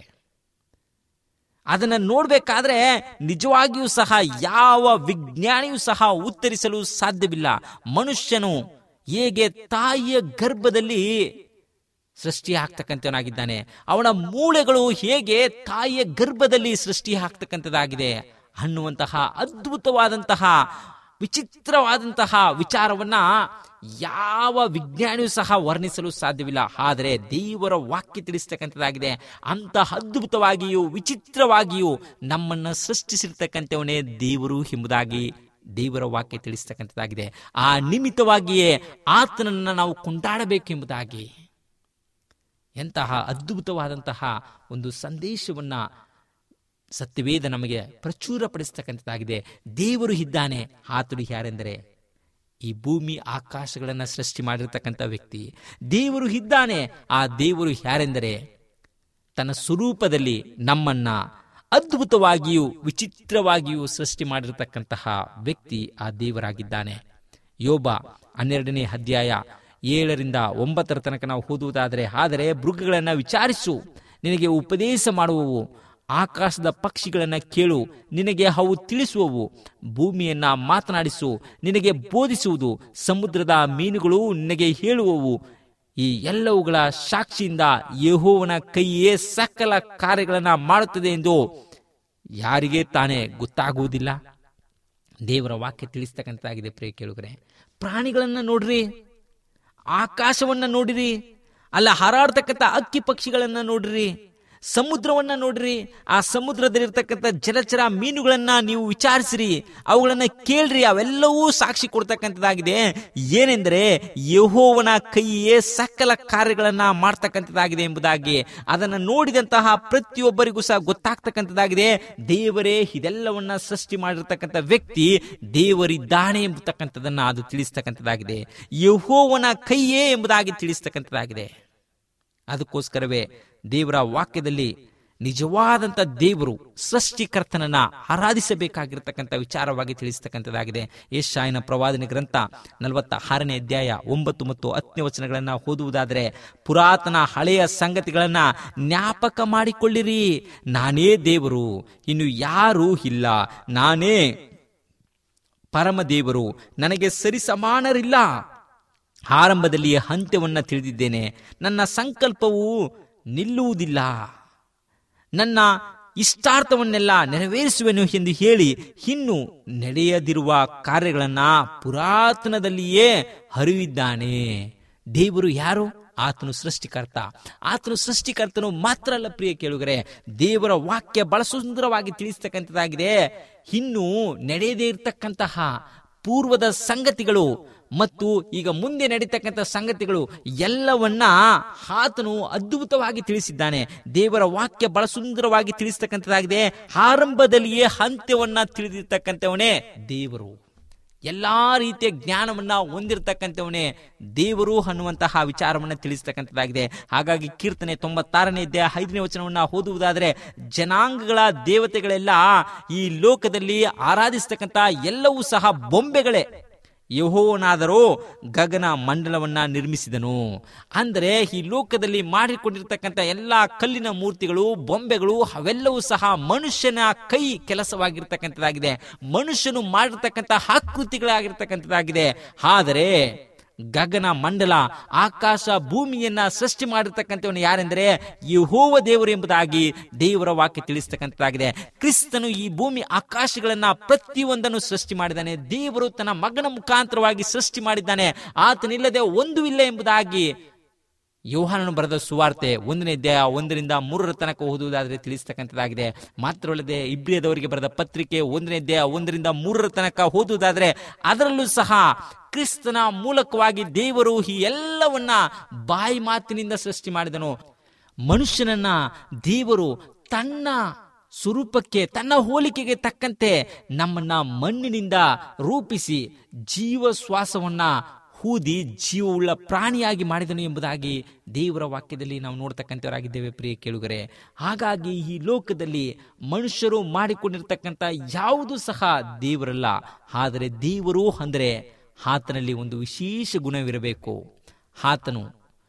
ಅದನ್ನ ನೋಡ್ಬೇಕಾದ್ರೆ ನಿಜವಾಗಿಯೂ ಸಹ ಯಾವ ವಿಜ್ಞಾನಿಯೂ ಸಹ ಉತ್ತರಿಸಲು ಸಾಧ್ಯವಿಲ್ಲ ಮನುಷ್ಯನು ಹೇಗೆ ತಾಯಿಯ ಗರ್ಭದಲ್ಲಿ ಸೃಷ್ಟಿ ಆಗ್ತಕ್ಕಂಥವನಾಗಿದ್ದಾನೆ ಅವನ ಮೂಳೆಗಳು ಹೇಗೆ ತಾಯಿಯ ಗರ್ಭದಲ್ಲಿ ಸೃಷ್ಟಿ ಆಗ್ತಕ್ಕಂಥದ್ದಾಗಿದೆ ಅನ್ನುವಂತಹ ಅದ್ಭುತವಾದಂತಹ ವಿಚಿತ್ರವಾದಂತಹ ವಿಚಾರವನ್ನ ಯಾವ ವಿಜ್ಞಾನಿಯೂ ಸಹ ವರ್ಣಿಸಲು ಸಾಧ್ಯವಿಲ್ಲ ಆದರೆ ದೇವರ ವಾಕ್ಯ ತಿಳಿಸ್ತಕ್ಕಂಥದ್ದಾಗಿದೆ ಅಂತ ಅದ್ಭುತವಾಗಿಯೂ ವಿಚಿತ್ರವಾಗಿಯೂ ನಮ್ಮನ್ನು ಸೃಷ್ಟಿಸಿರ್ತಕ್ಕಂಥವನೇ ದೇವರು ಎಂಬುದಾಗಿ ದೇವರ ವಾಕ್ಯ ತಿಳಿಸ್ತಕ್ಕಂಥದ್ದಾಗಿದೆ ಆ ನಿಮಿತ್ತವಾಗಿಯೇ ಆತನನ್ನು ನಾವು ಕೊಂಡಾಡಬೇಕೆಂಬುದಾಗಿ ಎಂತಹ ಅದ್ಭುತವಾದಂತಹ ಒಂದು ಸಂದೇಶವನ್ನ ಸತ್ಯವೇದ ನಮಗೆ ಪ್ರಚುರಪಡಿಸ್ತಕ್ಕಂಥದ್ದಾಗಿದೆ ದೇವರು ಇದ್ದಾನೆ ಆತನು ಯಾರೆಂದರೆ ಈ ಭೂಮಿ ಆಕಾಶಗಳನ್ನು ಸೃಷ್ಟಿ ಮಾಡಿರ್ತಕ್ಕಂಥ ವ್ಯಕ್ತಿ ದೇವರು ಇದ್ದಾನೆ ಆ ದೇವರು ಯಾರೆಂದರೆ ತನ್ನ ಸ್ವರೂಪದಲ್ಲಿ ನಮ್ಮನ್ನ ಅದ್ಭುತವಾಗಿಯೂ ವಿಚಿತ್ರವಾಗಿಯೂ ಸೃಷ್ಟಿ ಮಾಡಿರತಕ್ಕಂತಹ ವ್ಯಕ್ತಿ ಆ ದೇವರಾಗಿದ್ದಾನೆ ಯೋಬ ಹನ್ನೆರಡನೇ ಅಧ್ಯಾಯ ಏಳರಿಂದ ಒಂಬತ್ತರ ತನಕ ನಾವು ಓದುವುದಾದರೆ ಆದರೆ ಮೃಗಗಳನ್ನು ವಿಚಾರಿಸು ನಿನಗೆ ಉಪದೇಶ ಮಾಡುವವು ಆಕಾಶದ ಪಕ್ಷಿಗಳನ್ನು ಕೇಳು ನಿನಗೆ ಅವು ತಿಳಿಸುವವು ಭೂಮಿಯನ್ನ ಮಾತನಾಡಿಸು ನಿನಗೆ ಬೋಧಿಸುವುದು ಸಮುದ್ರದ ಮೀನುಗಳು ನಿನಗೆ ಹೇಳುವವು ಈ ಎಲ್ಲವುಗಳ ಸಾಕ್ಷಿಯಿಂದ ಯೆಹೋವನ ಕೈಯೇ ಸಕಲ ಕಾರ್ಯಗಳನ್ನ ಮಾಡುತ್ತದೆ ಎಂದು ಯಾರಿಗೆ ತಾನೇ ಗೊತ್ತಾಗುವುದಿಲ್ಲ ದೇವರ ವಾಕ್ಯ ತಿಳಿಸ್ತಕ್ಕಂಥದ್ದಾಗಿದೆ ಪ್ರಿಯ ಕೇಳುಗರೆ ಪ್ರಾಣಿಗಳನ್ನ ನೋಡ್ರಿ ಆಕಾಶವನ್ನ ನೋಡಿರಿ ಅಲ್ಲ ಹಾರಾಡ್ತಕ್ಕಂಥ ಅಕ್ಕಿ ಪಕ್ಷಿಗಳನ್ನ ನೋಡ್ರಿ ಸಮುದ್ರವನ್ನ ನೋಡ್ರಿ ಆ ಸಮುದ್ರದಲ್ಲಿರ್ತಕ್ಕಂಥ ಜಲಚರ ಮೀನುಗಳನ್ನ ನೀವು ವಿಚಾರಿಸಿರಿ ಅವುಗಳನ್ನ ಕೇಳ್ರಿ ಅವೆಲ್ಲವೂ ಸಾಕ್ಷಿ ಕೊಡ್ತಕ್ಕಂಥದ್ದಾಗಿದೆ ಏನೆಂದರೆ ಯಹೋವನ ಕೈಯೇ ಸಕಲ ಕಾರ್ಯಗಳನ್ನ ಮಾಡ್ತಕ್ಕಂಥದ್ದಾಗಿದೆ ಎಂಬುದಾಗಿ ಅದನ್ನು ನೋಡಿದಂತಹ ಪ್ರತಿಯೊಬ್ಬರಿಗೂ ಸಹ ಗೊತ್ತಾಗ್ತಕ್ಕಂಥದ್ದಾಗಿದೆ ದೇವರೇ ಇದೆಲ್ಲವನ್ನ ಸೃಷ್ಟಿ ಮಾಡಿರ್ತಕ್ಕಂಥ ವ್ಯಕ್ತಿ ದೇವರಿದ್ದಾನೆ ಎಂಬತಕ್ಕಂಥದನ್ನ ಅದು ತಿಳಿಸ್ತಕ್ಕಂಥದ್ದಾಗಿದೆ ಯಹೋವನ ಕೈಯೇ ಎಂಬುದಾಗಿ ತಿಳಿಸ್ತಕ್ಕಂಥದ್ದಾಗಿದೆ ಅದಕ್ಕೋಸ್ಕರವೇ ದೇವರ ವಾಕ್ಯದಲ್ಲಿ ನಿಜವಾದಂಥ ದೇವರು ಸೃಷ್ಟಿಕರ್ತನನ್ನ ಆರಾಧಿಸಬೇಕಾಗಿರ್ತಕ್ಕಂಥ ವಿಚಾರವಾಗಿ ತಿಳಿಸ್ತಕ್ಕಂಥದ್ದಾಗಿದೆ ಯಶಾಯನ ಪ್ರವಾದನೆ ಗ್ರಂಥ ನಲವತ್ತ ಆರನೇ ಅಧ್ಯಾಯ ಒಂಬತ್ತು ಮತ್ತು ಹತ್ತನೇ ವಚನಗಳನ್ನ ಓದುವುದಾದರೆ ಪುರಾತನ ಹಳೆಯ ಸಂಗತಿಗಳನ್ನ ಜ್ಞಾಪಕ ಮಾಡಿಕೊಳ್ಳಿರಿ ನಾನೇ ದೇವರು ಇನ್ನು ಯಾರೂ ಇಲ್ಲ ನಾನೇ ಪರಮದೇವರು ನನಗೆ ಸರಿ ಸಮಾನರಿಲ್ಲ ಆರಂಭದಲ್ಲಿ ಅಂತ್ಯವನ್ನ ತಿಳಿದಿದ್ದೇನೆ ನನ್ನ ಸಂಕಲ್ಪವು ನಿಲ್ಲುವುದಿಲ್ಲ ನನ್ನ ಇಷ್ಟಾರ್ಥವನ್ನೆಲ್ಲ ನೆರವೇರಿಸುವೆನು ಎಂದು ಹೇಳಿ ಇನ್ನು ನಡೆಯದಿರುವ ಕಾರ್ಯಗಳನ್ನ ಪುರಾತನದಲ್ಲಿಯೇ ಹರಿವಿದ್ದಾನೆ ದೇವರು ಯಾರು ಆತನು ಸೃಷ್ಟಿಕರ್ತ ಆತನು ಸೃಷ್ಟಿಕರ್ತನು ಮಾತ್ರ ಅಲ್ಲ ಪ್ರಿಯ ಕೇಳುಗರೆ ದೇವರ ವಾಕ್ಯ ಬಹಳ ಸುಂದರವಾಗಿ ತಿಳಿಸ್ತಕ್ಕಂಥದ್ದಾಗಿದೆ ಇನ್ನು ನಡೆಯದೇ ಇರತಕ್ಕಂತಹ ಪೂರ್ವದ ಸಂಗತಿಗಳು ಮತ್ತು ಈಗ ಮುಂದೆ ನಡೀತಕ್ಕಂಥ ಸಂಗತಿಗಳು ಎಲ್ಲವನ್ನ ಆತನು ಅದ್ಭುತವಾಗಿ ತಿಳಿಸಿದ್ದಾನೆ ದೇವರ ವಾಕ್ಯ ಬಹಳ ಸುಂದರವಾಗಿ ತಿಳಿಸ್ತಕ್ಕಂಥದ್ದಾಗಿದೆ ಆರಂಭದಲ್ಲಿಯೇ ಅಂತ್ಯವನ್ನ ತಿಳಿದಿರ್ತಕ್ಕಂಥವನೇ ದೇವರು ಎಲ್ಲಾ ರೀತಿಯ ಜ್ಞಾನವನ್ನ ಹೊಂದಿರತಕ್ಕಂಥವನೇ ದೇವರು ಅನ್ನುವಂತಹ ವಿಚಾರವನ್ನ ತಿಳಿಸ್ತಕ್ಕಂಥದ್ದಾಗಿದೆ ಹಾಗಾಗಿ ಕೀರ್ತನೆ ತೊಂಬತ್ತಾರನೇ ಅಧ್ಯಾಯ ಐದನೇ ವಚನವನ್ನ ಓದುವುದಾದರೆ ಜನಾಂಗಗಳ ದೇವತೆಗಳೆಲ್ಲ ಈ ಲೋಕದಲ್ಲಿ ಆರಾಧಿಸ್ತಕ್ಕಂಥ ಎಲ್ಲವೂ ಸಹ ಬೊಂಬೆಗಳೇ ಯಹೋವನಾದರೂ ಗಗನ ಮಂಡಲವನ್ನ ನಿರ್ಮಿಸಿದನು ಅಂದರೆ ಈ ಲೋಕದಲ್ಲಿ ಮಾಡಿಕೊಂಡಿರ್ತಕ್ಕಂಥ ಎಲ್ಲಾ ಕಲ್ಲಿನ ಮೂರ್ತಿಗಳು ಬೊಂಬೆಗಳು ಅವೆಲ್ಲವೂ ಸಹ ಮನುಷ್ಯನ ಕೈ ಕೆಲಸವಾಗಿರ್ತಕ್ಕಂಥದ್ದಾಗಿದೆ ಮನುಷ್ಯನು ಮಾಡಿರ್ತಕ್ಕಂಥ ಆಕೃತಿಗಳಾಗಿರ್ತಕ್ಕಂಥದ್ದಾಗಿದೆ ಆದರೆ ಗಗನ ಮಂಡಲ ಆಕಾಶ ಭೂಮಿಯನ್ನ ಸೃಷ್ಟಿ ಮಾಡಿರ್ತಕ್ಕಂಥವನು ಯಾರೆಂದರೆ ಯಹೋವ ದೇವರು ಎಂಬುದಾಗಿ ದೇವರ ವಾಕ್ಯ ತಿಳಿಸ್ತಕ್ಕಂಥದ್ದಾಗಿದೆ ಕ್ರಿಸ್ತನು ಈ ಭೂಮಿ ಆಕಾಶಗಳನ್ನ ಪ್ರತಿಯೊಂದನ್ನು ಸೃಷ್ಟಿ ಮಾಡಿದ್ದಾನೆ ದೇವರು ತನ್ನ ಮಗನ ಮುಖಾಂತರವಾಗಿ ಸೃಷ್ಟಿ ಮಾಡಿದ್ದಾನೆ ಆತನಿಲ್ಲದೆ ಒಂದು ಇಲ್ಲ ಎಂಬುದಾಗಿ ಯೋಹಾನನು ಬರೆದ ಸುವಾರ್ತೆ ಒಂದನೇ ಅಧ್ಯಾಯ ಒಂದರಿಂದ ಮೂರರ ತನಕ ಓದುವುದಾದರೆ ತಿಳಿಸ್ತಕ್ಕಂಥದ್ದಾಗಿದೆ ಮಾತ್ರವಲ್ಲದೆ ಇಬ್ರಿಯದವರಿಗೆ ಬರೆದ ಪತ್ರಿಕೆ ಒಂದನೇ ಅಧ್ಯಾಯ ಒಂದರಿಂದ ಮೂರರ ತನಕ ಓದುವುದಾದರೆ ಅದರಲ್ಲೂ ಸಹ ಕ್ರಿಸ್ತನ ಮೂಲಕವಾಗಿ ದೇವರು ಈ ಎಲ್ಲವನ್ನ ಬಾಯಿ ಮಾತಿನಿಂದ ಸೃಷ್ಟಿ ಮಾಡಿದನು ಮನುಷ್ಯನನ್ನ ದೇವರು ತನ್ನ ಸ್ವರೂಪಕ್ಕೆ ತನ್ನ ಹೋಲಿಕೆಗೆ ತಕ್ಕಂತೆ ನಮ್ಮನ್ನ ಮಣ್ಣಿನಿಂದ ರೂಪಿಸಿ ಜೀವ ಶ್ವಾಸವನ್ನ ಹೂದಿ ಜೀವವುಳ್ಳ ಪ್ರಾಣಿಯಾಗಿ ಮಾಡಿದನು ಎಂಬುದಾಗಿ ದೇವರ ವಾಕ್ಯದಲ್ಲಿ ನಾವು ನೋಡ್ತಕ್ಕಂಥವರಾಗಿದ್ದೇವೆ ಪ್ರಿಯ ಕೇಳುಗರೆ ಹಾಗಾಗಿ ಈ ಲೋಕದಲ್ಲಿ ಮನುಷ್ಯರು ಮಾಡಿಕೊಂಡಿರ್ತಕ್ಕಂಥ ಯಾವುದು ಸಹ ದೇವರಲ್ಲ ಆದರೆ ದೇವರು ಅಂದರೆ ಆತನಲ್ಲಿ ಒಂದು ವಿಶೇಷ ಗುಣವಿರಬೇಕು ಆತನು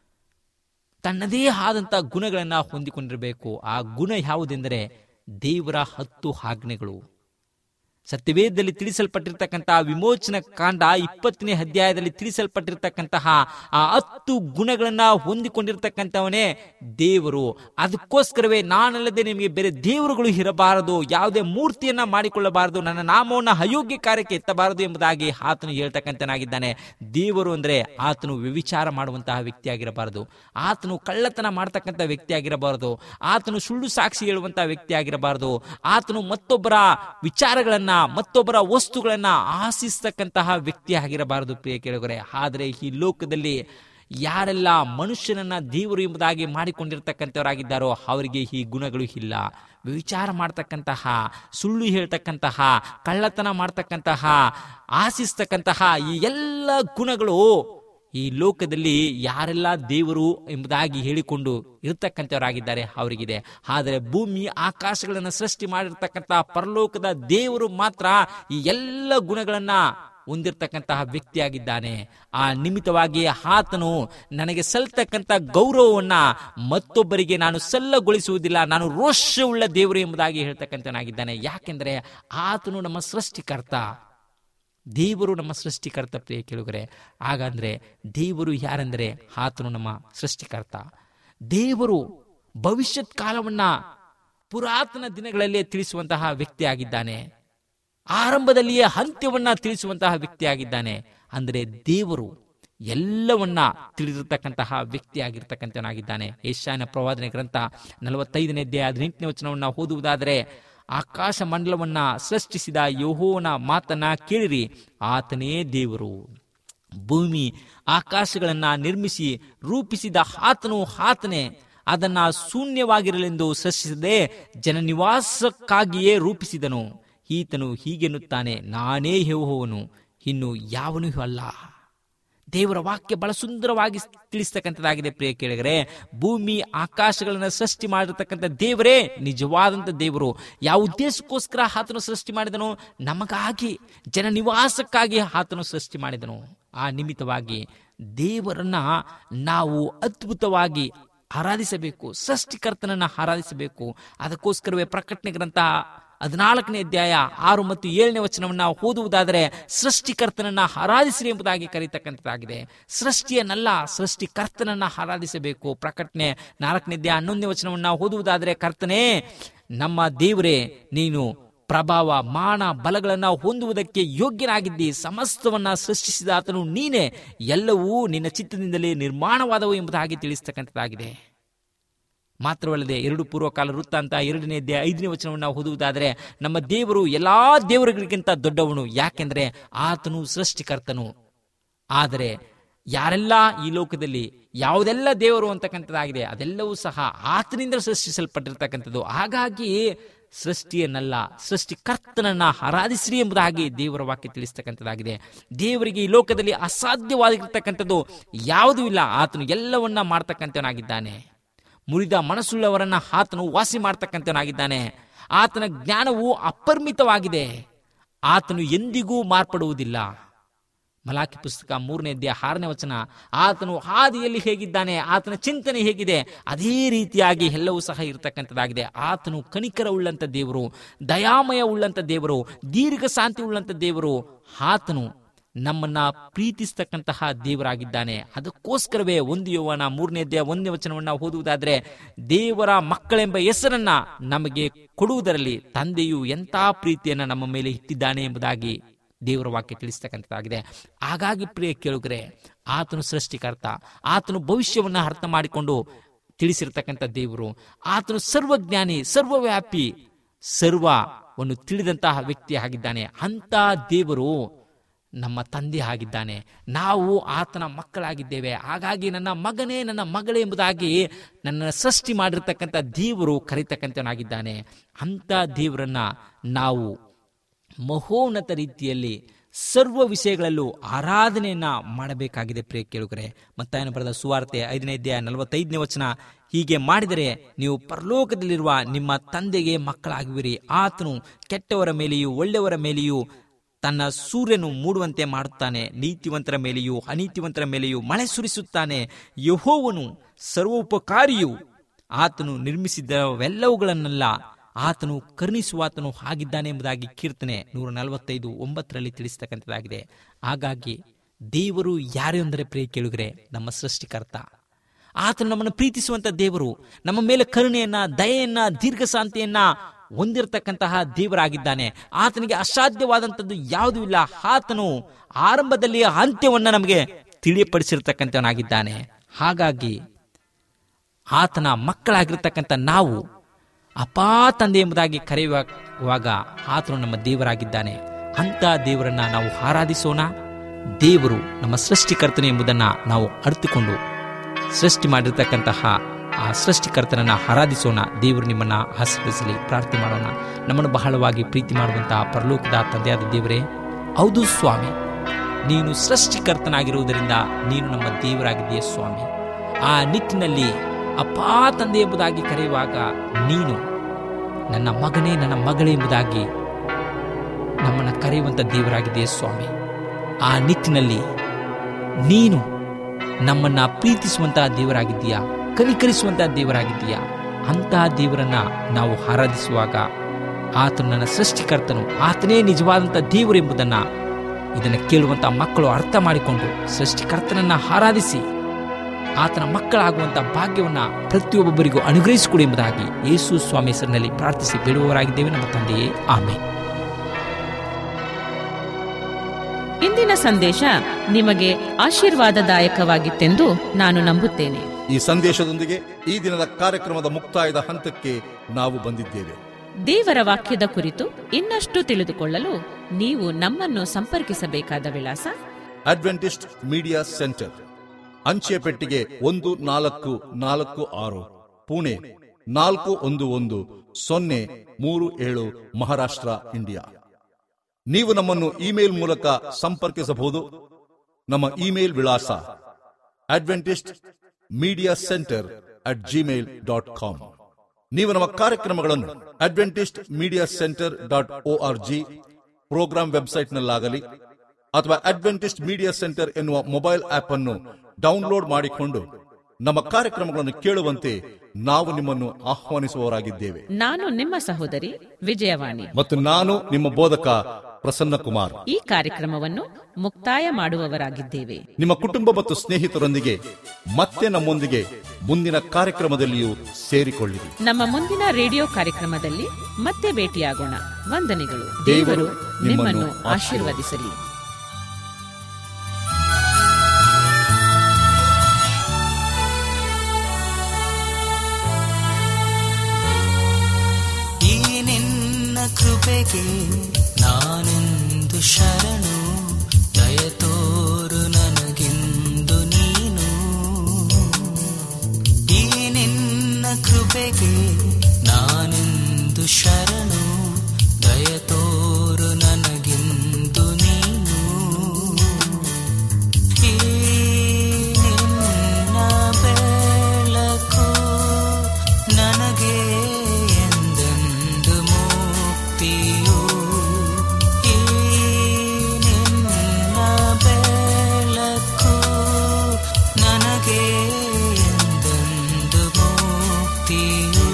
ತನ್ನದೇ ಆದಂಥ ಗುಣಗಳನ್ನು ಹೊಂದಿಕೊಂಡಿರಬೇಕು ಆ ಗುಣ ಯಾವುದೆಂದರೆ ದೇವರ ಹತ್ತು ಆಜ್ಞೆಗಳು ಸತ್ಯವೇದದಲ್ಲಿ ತಿಳಿಸಲ್ಪಟ್ಟಿರ್ತಕ್ಕಂತಹ ವಿಮೋಚನ ಕಾಂಡ ಇಪ್ಪತ್ತನೇ ಅಧ್ಯಾಯದಲ್ಲಿ ತಿಳಿಸಲ್ಪಟ್ಟಿರ್ತಕ್ಕಂತಹ ಆ ಹತ್ತು ಗುಣಗಳನ್ನ ಹೊಂದಿಕೊಂಡಿರ್ತಕ್ಕಂಥವನೇ ದೇವರು ಅದಕ್ಕೋಸ್ಕರವೇ ನಾನಲ್ಲದೆ ನಿಮಗೆ ಬೇರೆ ದೇವರುಗಳು ಇರಬಾರದು ಯಾವುದೇ ಮೂರ್ತಿಯನ್ನ ಮಾಡಿಕೊಳ್ಳಬಾರದು ನನ್ನ ನಾಮವನ್ನು ಅಯೋಗ್ಯ ಕಾರ್ಯಕ್ಕೆ ಎತ್ತಬಾರದು ಎಂಬುದಾಗಿ ಆತನು ಹೇಳ್ತಕ್ಕಂಥನಾಗಿದ್ದಾನೆ ದೇವರು ಅಂದ್ರೆ ಆತನು ವ್ಯವಿಚಾರ ಮಾಡುವಂತಹ ವ್ಯಕ್ತಿಯಾಗಿರಬಾರದು ಆತನು ಕಳ್ಳತನ ಮಾಡ್ತಕ್ಕಂಥ ವ್ಯಕ್ತಿಯಾಗಿರಬಾರದು ಆತನು ಸುಳ್ಳು ಸಾಕ್ಷಿ ಹೇಳುವಂತಹ ವ್ಯಕ್ತಿಯಾಗಿರಬಾರದು ಆತನು ಮತ್ತೊಬ್ಬರ ವಿಚಾರಗಳನ್ನ ಮತ್ತೊಬ್ಬರ ವಸ್ತುಗಳನ್ನ ಆಶಿಸ್ತಕ್ಕಂತಹ ವ್ಯಕ್ತಿ ಆಗಿರಬಾರದು ಪ್ರಿಯ ಕೇಳುಗರೆ ಆದರೆ ಈ ಲೋಕದಲ್ಲಿ ಯಾರೆಲ್ಲ ಮನುಷ್ಯನನ್ನ ದೇವರು ಎಂಬುದಾಗಿ ಮಾಡಿಕೊಂಡಿರ್ತಕ್ಕಂಥವರಾಗಿದ್ದಾರೋ ಅವರಿಗೆ ಈ ಗುಣಗಳು ಇಲ್ಲ ವಿಚಾರ ಮಾಡ್ತಕ್ಕಂತಹ ಸುಳ್ಳು ಹೇಳ್ತಕ್ಕಂತಹ ಕಳ್ಳತನ ಮಾಡ್ತಕ್ಕಂತಹ ಆಶಿಸ್ತಕ್ಕಂತಹ ಈ ಎಲ್ಲ ಗುಣಗಳು ಈ ಲೋಕದಲ್ಲಿ ಯಾರೆಲ್ಲ ದೇವರು ಎಂಬುದಾಗಿ ಹೇಳಿಕೊಂಡು ಇರತಕ್ಕಂಥವರಾಗಿದ್ದಾರೆ ಅವರಿಗಿದೆ ಆದರೆ ಭೂಮಿ ಆಕಾಶಗಳನ್ನು ಸೃಷ್ಟಿ ಮಾಡಿರ್ತಕ್ಕಂಥ ಪರಲೋಕದ ದೇವರು ಮಾತ್ರ ಈ ಎಲ್ಲ ಗುಣಗಳನ್ನ ಹೊಂದಿರತಕ್ಕಂತಹ ವ್ಯಕ್ತಿಯಾಗಿದ್ದಾನೆ ಆ ನಿಮಿತ್ತವಾಗಿ ಆತನು ನನಗೆ ಸಲ್ತಕ್ಕಂಥ ಗೌರವವನ್ನ ಮತ್ತೊಬ್ಬರಿಗೆ ನಾನು ಸಲ್ಲಗೊಳಿಸುವುದಿಲ್ಲ ನಾನು ರೋಷವುಳ್ಳ ದೇವರು ಎಂಬುದಾಗಿ ಹೇಳ್ತಕ್ಕಂಥವನಾಗಿದ್ದಾನೆ ಯಾಕೆಂದ್ರೆ ಆತನು ನಮ್ಮ ಸೃಷ್ಟಿಕರ್ತ ದೇವರು ನಮ್ಮ ಸೃಷ್ಟಿಕರ್ತ ಪ್ರಿಯ ಕೇಳುಗರೆ ಹಾಗಂದ್ರೆ ದೇವರು ಯಾರೆಂದರೆ ಆತನು ನಮ್ಮ ಸೃಷ್ಟಿಕರ್ತ ದೇವರು ಭವಿಷ್ಯತ್ ಕಾಲವನ್ನ ಪುರಾತನ ದಿನಗಳಲ್ಲೇ ತಿಳಿಸುವಂತಹ ವ್ಯಕ್ತಿಯಾಗಿದ್ದಾನೆ ಆರಂಭದಲ್ಲಿಯೇ ಅಂತ್ಯವನ್ನ ತಿಳಿಸುವಂತಹ ವ್ಯಕ್ತಿಯಾಗಿದ್ದಾನೆ ಅಂದರೆ ದೇವರು ಎಲ್ಲವನ್ನ ತಿಳಿದಿರ್ತಕ್ಕಂತಹ ವ್ಯಕ್ತಿಯಾಗಿರ್ತಕ್ಕಂಥವನಾಗಿದ್ದಾನೆ ಏಷ್ಯಾನ ಪ್ರವಾದನೆ ಗ್ರಂಥ ನಲವತ್ತೈದನೇ ಅಧ್ಯಾಯ ಹದಿನೆಂಟನೇ ವಚನವನ್ನ ಓದುವುದಾದರೆ ಆಕಾಶ ಮಂಡಲವನ್ನ ಸೃಷ್ಟಿಸಿದ ಯೋಹೋನ ಮಾತನ್ನ ಕೇಳಿರಿ ಆತನೇ ದೇವರು ಭೂಮಿ ಆಕಾಶಗಳನ್ನ ನಿರ್ಮಿಸಿ ರೂಪಿಸಿದ ಆತನು ಆತನೇ ಅದನ್ನ ಶೂನ್ಯವಾಗಿರಲೆಂದು ಸೃಷ್ಟಿಸದೆ ಜನನಿವಾಸಕ್ಕಾಗಿಯೇ ರೂಪಿಸಿದನು ಈತನು ಹೀಗೆನ್ನುತ್ತಾನೆ ನಾನೇ ಯೆಹೋವನು ಇನ್ನು ಯಾವನೂ ಅಲ್ಲ ದೇವರ ವಾಕ್ಯ ಬಹಳ ಸುಂದರವಾಗಿ ತಿಳಿಸ್ತಕ್ಕಂಥದ್ದಾಗಿದೆ ಪ್ರಿಯ ಕೇಳಿದರೆ ಭೂಮಿ ಆಕಾಶಗಳನ್ನು ಸೃಷ್ಟಿ ಮಾಡಿರ್ತಕ್ಕಂಥ ದೇವರೇ ನಿಜವಾದಂಥ ದೇವರು ಯಾವ ಉದ್ದೇಶಕ್ಕೋಸ್ಕರ ಆತನು ಸೃಷ್ಟಿ ಮಾಡಿದನು ನಮಗಾಗಿ ಜನ ನಿವಾಸಕ್ಕಾಗಿ ಆತನು ಸೃಷ್ಟಿ ಮಾಡಿದನು ಆ ನಿಮಿತ್ತವಾಗಿ ದೇವರನ್ನ ನಾವು ಅದ್ಭುತವಾಗಿ ಆರಾಧಿಸಬೇಕು ಸೃಷ್ಟಿಕರ್ತನನ್ನ ಆರಾಧಿಸಬೇಕು ಅದಕ್ಕೋಸ್ಕರವೇ ಪ್ರಕಟಣೆ ಗ್ರಂಥ ಹದಿನಾಲ್ಕನೇ ಅಧ್ಯಾಯ ಆರು ಮತ್ತು ಏಳನೇ ವಚನವನ್ನ ಓದುವುದಾದರೆ ಸೃಷ್ಟಿಕರ್ತನನ್ನ ಆರಾಧಿಸಿರಿ ಎಂಬುದಾಗಿ ಕರೀತಕ್ಕಂಥದ್ದಾಗಿದೆ ಸೃಷ್ಟಿಯನ್ನಲ್ಲ ಸೃಷ್ಟಿಕರ್ತನನ್ನ ಆರಾಧಿಸಬೇಕು ಪ್ರಕಟಣೆ ನಾಲ್ಕನೇ ಅಧ್ಯಾಯ ಹನ್ನೊಂದನೇ ವಚನವನ್ನ ಓದುವುದಾದರೆ ಕರ್ತನೇ ನಮ್ಮ ದೇವರೇ ನೀನು ಪ್ರಭಾವ ಮಾನ ಬಲಗಳನ್ನ ಹೊಂದುವುದಕ್ಕೆ ಯೋಗ್ಯನಾಗಿದ್ದಿ ಸಮಸ್ತವನ್ನ ಸೃಷ್ಟಿಸಿದ ಆತನು ನೀನೇ ಎಲ್ಲವೂ ನಿನ್ನ ಚಿತ್ತದಿಂದಲೇ ನಿರ್ಮಾಣವಾದವು ಎಂಬುದಾಗಿ ತಿಳಿಸ್ತಕ್ಕಂಥದ್ದಾಗಿದೆ ಮಾತ್ರವಲ್ಲದೆ ಎರಡು ಪೂರ್ವಕಾಲ ವೃತ್ತಾಂತ ಎರಡನೇ ಅಧ್ಯಾಯ ಐದನೇ ವಚನವನ್ನು ಓದುವುದಾದರೆ ನಮ್ಮ ದೇವರು ಎಲ್ಲಾ ದೇವರುಗಳಿಗಿಂತ ದೊಡ್ಡವನು ಯಾಕೆಂದ್ರೆ ಆತನು ಸೃಷ್ಟಿಕರ್ತನು ಆದರೆ ಯಾರೆಲ್ಲ ಈ ಲೋಕದಲ್ಲಿ ಯಾವುದೆಲ್ಲ ದೇವರು ಅಂತಕ್ಕಂಥದ್ದಾಗಿದೆ ಅದೆಲ್ಲವೂ ಸಹ ಆತನಿಂದ ಸೃಷ್ಟಿಸಲ್ಪಟ್ಟಿರ್ತಕ್ಕಂಥದ್ದು ಹಾಗಾಗಿ ಸೃಷ್ಟಿಯನ್ನಲ್ಲ ಸೃಷ್ಟಿಕರ್ತನನ್ನ ಆರಾಧಿಸ್ರಿ ಎಂಬುದಾಗಿ ದೇವರ ವಾಕ್ಯ ತಿಳಿಸ್ತಕ್ಕಂಥದ್ದಾಗಿದೆ ದೇವರಿಗೆ ಈ ಲೋಕದಲ್ಲಿ ಅಸಾಧ್ಯವಾಗಿರ್ತಕ್ಕಂಥದ್ದು ಯಾವುದೂ ಇಲ್ಲ ಆತನು ಎಲ್ಲವನ್ನ ಮಾಡ್ತಕ್ಕಂಥವನಾಗಿದ್ದಾನೆ ಮುರಿದ ಮನಸ್ಸುಳ್ಳವರನ್ನ ಆತನು ವಾಸಿ ಮಾಡ್ತಕ್ಕಂಥವನಾಗಿದ್ದಾನೆ ಆತನ ಜ್ಞಾನವು ಅಪರಿಮಿತವಾಗಿದೆ ಆತನು ಎಂದಿಗೂ ಮಾರ್ಪಡುವುದಿಲ್ಲ ಮಲಾಕಿ ಪುಸ್ತಕ ಮೂರನೇ ಅಧ್ಯಾಯ ಆರನೇ ವಚನ ಆತನು ಹಾದಿಯಲ್ಲಿ ಹೇಗಿದ್ದಾನೆ ಆತನ ಚಿಂತನೆ ಹೇಗಿದೆ ಅದೇ ರೀತಿಯಾಗಿ ಎಲ್ಲವೂ ಸಹ ಇರತಕ್ಕಂಥದ್ದಾಗಿದೆ ಆತನು ಕನಿಕರ ಉಳ್ಳಂತ ದೇವರು ದಯಾಮಯ ಉಳ್ಳಂತ ದೇವರು ದೀರ್ಘ ಶಾಂತಿ ಉಳ್ಳಂತ ದೇವರು ಆತನು ನಮ್ಮನ್ನ ಪ್ರೀತಿಸ್ತಕ್ಕಂತಹ ದೇವರಾಗಿದ್ದಾನೆ ಅದಕ್ಕೋಸ್ಕರವೇ ಒಂದು ಯೌವನ ಮೂರನೇ ಅಧ್ಯಾಯ ಒಂದನೇ ವಚನವನ್ನ ಓದುವುದಾದ್ರೆ ದೇವರ ಮಕ್ಕಳೆಂಬ ಹೆಸರನ್ನ ನಮಗೆ ಕೊಡುವುದರಲ್ಲಿ ತಂದೆಯು ಎಂಥ ಪ್ರೀತಿಯನ್ನ ನಮ್ಮ ಮೇಲೆ ಇಟ್ಟಿದ್ದಾನೆ ಎಂಬುದಾಗಿ ದೇವರ ವಾಕ್ಯ ತಿಳಿಸ್ತಕ್ಕಂಥದ್ದಾಗಿದೆ ಹಾಗಾಗಿ ಪ್ರಿಯ ಕೇಳುಗರೆ ಆತನು ಸೃಷ್ಟಿಕರ್ತ ಆತನು ಭವಿಷ್ಯವನ್ನ ಅರ್ಥ ಮಾಡಿಕೊಂಡು ತಿಳಿಸಿರ್ತಕ್ಕಂಥ ದೇವರು ಆತನು ಸರ್ವಜ್ಞಾನಿ ಸರ್ವವ್ಯಾಪಿ ಸರ್ವವನ್ನು ತಿಳಿದಂತಹ ವ್ಯಕ್ತಿ ಆಗಿದ್ದಾನೆ ಅಂತ ದೇವರು ನಮ್ಮ ತಂದೆ ಆಗಿದ್ದಾನೆ ನಾವು ಆತನ ಮಕ್ಕಳಾಗಿದ್ದೇವೆ ಹಾಗಾಗಿ ನನ್ನ ಮಗನೇ ನನ್ನ ಮಗಳೇ ಎಂಬುದಾಗಿ ನನ್ನ ಸೃಷ್ಟಿ ಮಾಡಿರ್ತಕ್ಕಂಥ ದೇವರು ಕರೀತಕ್ಕಂಥವನಾಗಿದ್ದಾನೆ ಅಂತ ದೇವರನ್ನ ನಾವು ಮಹೋನ್ನತ ರೀತಿಯಲ್ಲಿ ಸರ್ವ ವಿಷಯಗಳಲ್ಲೂ ಆರಾಧನೆಯನ್ನ ಮಾಡಬೇಕಾಗಿದೆ ಪ್ರಿಯ ಕೇಳುಗರೆ ಮತ್ತಾಯನ ಬರೆದ ಸುವಾರ್ತೆ ಐದನೇ ಅಧ್ಯಾಯ ನಲವತ್ತೈದನೇ ವಚನ ಹೀಗೆ ಮಾಡಿದರೆ ನೀವು ಪರಲೋಕದಲ್ಲಿರುವ ನಿಮ್ಮ ತಂದೆಗೆ ಮಕ್ಕಳಾಗುವಿರಿ ಆತನು ಕೆಟ್ಟವರ ಮೇಲೆಯೂ ಒಳ್ಳೆಯವರ ಮೇಲೆಯೂ ತನ್ನ ಸೂರ್ಯನು ಮೂಡುವಂತೆ ಮಾಡುತ್ತಾನೆ ನೀತಿವಂತರ ಮೇಲೆಯೂ ಅನೀತಿವಂತರ ಮೇಲೆಯೂ ಮಳೆ ಸುರಿಸುತ್ತಾನೆ ಯಹೋವನು ಸರ್ವೋಪಕಾರಿಯು ಆತನು ನಿರ್ಮಿಸಿದವೆಲ್ಲವುಗಳನ್ನೆಲ್ಲ ಆತನು ಕರುಣಿಸುವಾತನು ಆಗಿದ್ದಾನೆ ಎಂಬುದಾಗಿ ಕೀರ್ತನೆ ನೂರ ನಲವತ್ತೈದು ಒಂಬತ್ತರಲ್ಲಿ ತಿಳಿಸ್ತಕ್ಕಂಥದ್ದಾಗಿದೆ ಹಾಗಾಗಿ ದೇವರು ಯಾರು ಎಂದರೆ ಪ್ರಿಯ ಕೇಳುಗರೆ ನಮ್ಮ ಸೃಷ್ಟಿಕರ್ತ ಆತನು ನಮ್ಮನ್ನು ಪ್ರೀತಿಸುವಂತ ದೇವರು ನಮ್ಮ ಮೇಲೆ ಕರುಣೆಯನ್ನ ದಯೆಯನ್ನ ದೀರ್ಘ ಶಾಂತಿಯನ್ನ ಹೊಂದಿರತಕ್ಕಂತಹ ದೇವರಾಗಿದ್ದಾನೆ ಆತನಿಗೆ ಅಸಾಧ್ಯವಾದಂಥದ್ದು ಯಾವುದೂ ಇಲ್ಲ ಆತನು ಆರಂಭದಲ್ಲಿ ಅಂತ್ಯವನ್ನ ನಮಗೆ ತಿಳಿಯಪಡಿಸಿರ್ತಕ್ಕಂಥವನಾಗಿದ್ದಾನೆ ಹಾಗಾಗಿ ಆತನ ಮಕ್ಕಳಾಗಿರ್ತಕ್ಕಂಥ ನಾವು ಅಪಾ ತಂದೆ ಎಂಬುದಾಗಿ ಕರೆಯುವಾಗ ಆತನು ನಮ್ಮ ದೇವರಾಗಿದ್ದಾನೆ ಅಂತ ದೇವರನ್ನ ನಾವು ಆರಾಧಿಸೋಣ ದೇವರು ನಮ್ಮ ಸೃಷ್ಟಿಕರ್ತನೆ ಎಂಬುದನ್ನು ನಾವು ಅರಿತುಕೊಂಡು ಸೃಷ್ಟಿ ಮಾಡಿರ್ತಕ್ಕಂತಹ ಆ ಸೃಷ್ಟಿಕರ್ತನನ್ನ ಆರಾಧಿಸೋಣ ದೇವರು ನಿಮ್ಮನ್ನ ಆಶೀರ್ವದಿಸಲಿ ಪ್ರಾರ್ಥನೆ ಮಾಡೋಣ ನಮ್ಮನ್ನು ಬಹಳವಾಗಿ ಪ್ರೀತಿ ಮಾಡುವಂತಹ ಪರಲೋಕದ ತಂದೆಯಾದ ದೇವರೇ ಹೌದು ಸ್ವಾಮಿ ನೀನು ಸೃಷ್ಟಿಕರ್ತನಾಗಿರುವುದರಿಂದ ನೀನು ನಮ್ಮ ದೇವರಾಗಿದೆಯೇ ಸ್ವಾಮಿ ಆ ನಿಟ್ಟಿನಲ್ಲಿ ಅಪ್ಪಾ ತಂದೆ ಎಂಬುದಾಗಿ ಕರೆಯುವಾಗ ನೀನು ನನ್ನ ಮಗನೇ ನನ್ನ ಮಗಳೇ ಎಂಬುದಾಗಿ ನಮ್ಮನ್ನು ಕರೆಯುವಂಥ ದೇವರಾಗಿದೆಯೇ ಸ್ವಾಮಿ ಆ ನಿಟ್ಟಿನಲ್ಲಿ ನೀನು ನಮ್ಮನ್ನ ಪ್ರೀತಿಸುವಂತಹ ದೇವರಾಗಿದ್ದೀಯಾ ಕನಿಕರಿಸುವಂತಹ ದೇವರಾಗಿದ್ದೀಯಾ ಅಂತಹ ದೇವರನ್ನ ನಾವು ಆರಾಧಿಸುವಾಗ ಆತನು ನನ್ನ ಸೃಷ್ಟಿಕರ್ತನು ಆತನೇ ನಿಜವಾದಂಥ ದೇವರು ಎಂಬುದನ್ನ ಇದನ್ನು ಕೇಳುವಂಥ ಮಕ್ಕಳು ಅರ್ಥ ಮಾಡಿಕೊಂಡು ಸೃಷ್ಟಿಕರ್ತನನ್ನ ಆರಾಧಿಸಿ ಆತನ ಮಕ್ಕಳಾಗುವಂಥ ಭಾಗ್ಯವನ್ನ ಪ್ರತಿಯೊಬ್ಬೊಬ್ಬರಿಗೂ ಅನುಗ್ರಹಿಸಿಕೊಡಿ ಎಂಬುದಾಗಿ ಯೇಸು ಸ್ವಾಮಿ ಹೆಸರಿನಲ್ಲಿ ಪ್ರಾರ್ಥಿಸಿ ಬೇಡುವವರಾಗಿದ್ದೇವೆ ನಮ್ಮ ತಂದೆಯೇ ಆಮೆ ಇಂದಿನ ಸಂದೇಶ ನಿಮಗೆ ಆಶೀರ್ವಾದದಾಯಕವಾಗಿತ್ತೆಂದು ನಾನು ನಂಬುತ್ತೇನೆ ಈ ಸಂದೇಶದೊಂದಿಗೆ ಈ ದಿನದ ಕಾರ್ಯಕ್ರಮದ ಮುಕ್ತಾಯದ ಹಂತಕ್ಕೆ ನಾವು ಬಂದಿದ್ದೇವೆ ದೇವರ ವಾಕ್ಯದ ಕುರಿತು ಇನ್ನಷ್ಟು ತಿಳಿದುಕೊಳ್ಳಲು ನೀವು ನಮ್ಮನ್ನು ಸಂಪರ್ಕಿಸಬೇಕಾದ ವಿಳಾಸ ಅಡ್ವೆಂಟಿಸ್ಟ್ ಮೀಡಿಯಾ ಸೆಂಟರ್ ಅಂಚೆ ಪೆಟ್ಟಿಗೆ ಒಂದು ನಾಲ್ಕು ನಾಲ್ಕು ಆರು ಪುಣೆ ನಾಲ್ಕು ಒಂದು ಒಂದು ಸೊನ್ನೆ ಮೂರು ಏಳು ಮಹಾರಾಷ್ಟ್ರ ಇಂಡಿಯಾ ನೀವು ನಮ್ಮನ್ನು ಇಮೇಲ್ ಮೂಲಕ ಸಂಪರ್ಕಿಸಬಹುದು ನಮ್ಮ ಇಮೇಲ್ ವಿಳಾಸ Adventist media centre at Gmail dot com ನೀವು ನಮ್ಮ ಕಾರ್ಯಕ್ರಮಗಳನ್ನು Adventist media centre dot O R G programme ವೆಬ್ಸೈಟ್ನಲ್ಲಾಗಲಿ ಅಥವಾ ಅಡ್ವೆಂಟಿಸ್ಟ್ ಮೀಡಿಯಾ ಸೆಂಟರ್ ಎನ್ನುವ ಮೊಬೈಲ್ ಆಪ್ ಅನ್ನು ಡೌನ್ಲೋಡ್ ಮಾಡಿಕೊಂಡು ನಮ್ಮ ಕಾರ್ಯಕ್ರಮಗಳನ್ನು ಕೇಳುವಂತೆ ನಾವು ನಿಮ್ಮನ್ನು ಆಹ್ವಾನಿಸುವವರಾಗಿದ್ದೇವೆ ನಾನು ನಿಮ್ಮ ಸಹೋದರಿ ವಿಜಯವಾಣಿ ಮತ್ತು ನಾನು ನಿಮ್ಮ ಬೋಧಕ ಪ್ರಸನ್ನ ಕುಮಾರ್ ಈ ಕಾರ್ಯಕ್ರಮವನ್ನು ಮುಕ್ತಾಯ ಮಾಡುವವರಾಗಿದ್ದೇವೆ ನಿಮ್ಮ ಕುಟುಂಬ ಮತ್ತು ಸ್ನೇಹಿತರೊಂದಿಗೆ ಮತ್ತೆ ನಮ್ಮೊಂದಿಗೆ ಮುಂದಿನ ಕಾರ್ಯಕ್ರಮದಲ್ಲಿಯೂ ಸೇರಿಕೊಳ್ಳಿರಿ ನಮ್ಮ ಮುಂದಿನ ರೇಡಿಯೋ ಕಾರ್ಯಕ್ರಮದಲ್ಲಿ ಮತ್ತೆ ಭೇಟಿಯಾಗೋಣ ವಂದನೆಗಳು ದೇವರು ದೇವರು ನಿಮ್ಮನ್ನು ಆಶೀರ್ವದಿಸಲಿ ಈ ನಿನ್ನ ಕೃಪೆಗೆ ನಾನೆಂದು ಶರಣು ದಯ ತೋರು ನನಗಿಂದು ನೀನು ಈ ನಿನ್ನ ಕೃಪೆಗೆ ನಾನೆಂದು ಶರಣು ದಯ ತೋರು ನನಗಿಂದು ನೀನು ಈ ನಿನ್ನ ಬೆಳಕು ನನಗೆ ಎಂದೆಂದು ಮುಕ್ತಿಯು ಈ ನಿನ್ನ ಬೆಳಕು ನನಗೆ ಎಂದೆಂದು ಮುಕ್ತಿಯು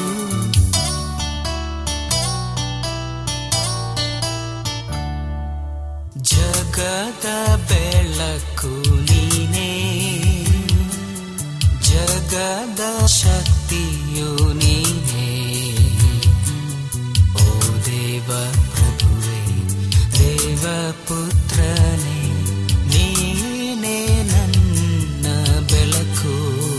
ಜಗದ ಬೆಳಕು ನೀನೇ ಜಗದ ಶಕ್ತಿಯು ನೀನೇ ಓ ದೇವ ಪ್ರಭುವೆ ದೇವ ಪುತ್ರನೇ ನೀನೇ ನನ್ನ ಬೆಳಕು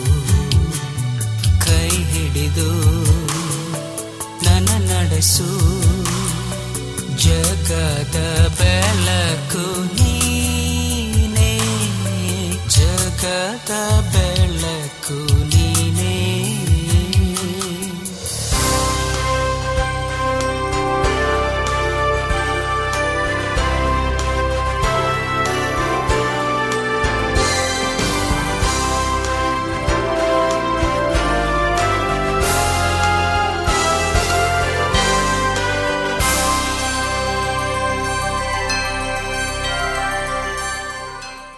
ಕೈ ಹಿಡಿದು ನನ್ನ ನಡೆಸು ಜಗದ ಬೆಳಕು ನೀನೇ ಜಗದ ಬೆಳಕು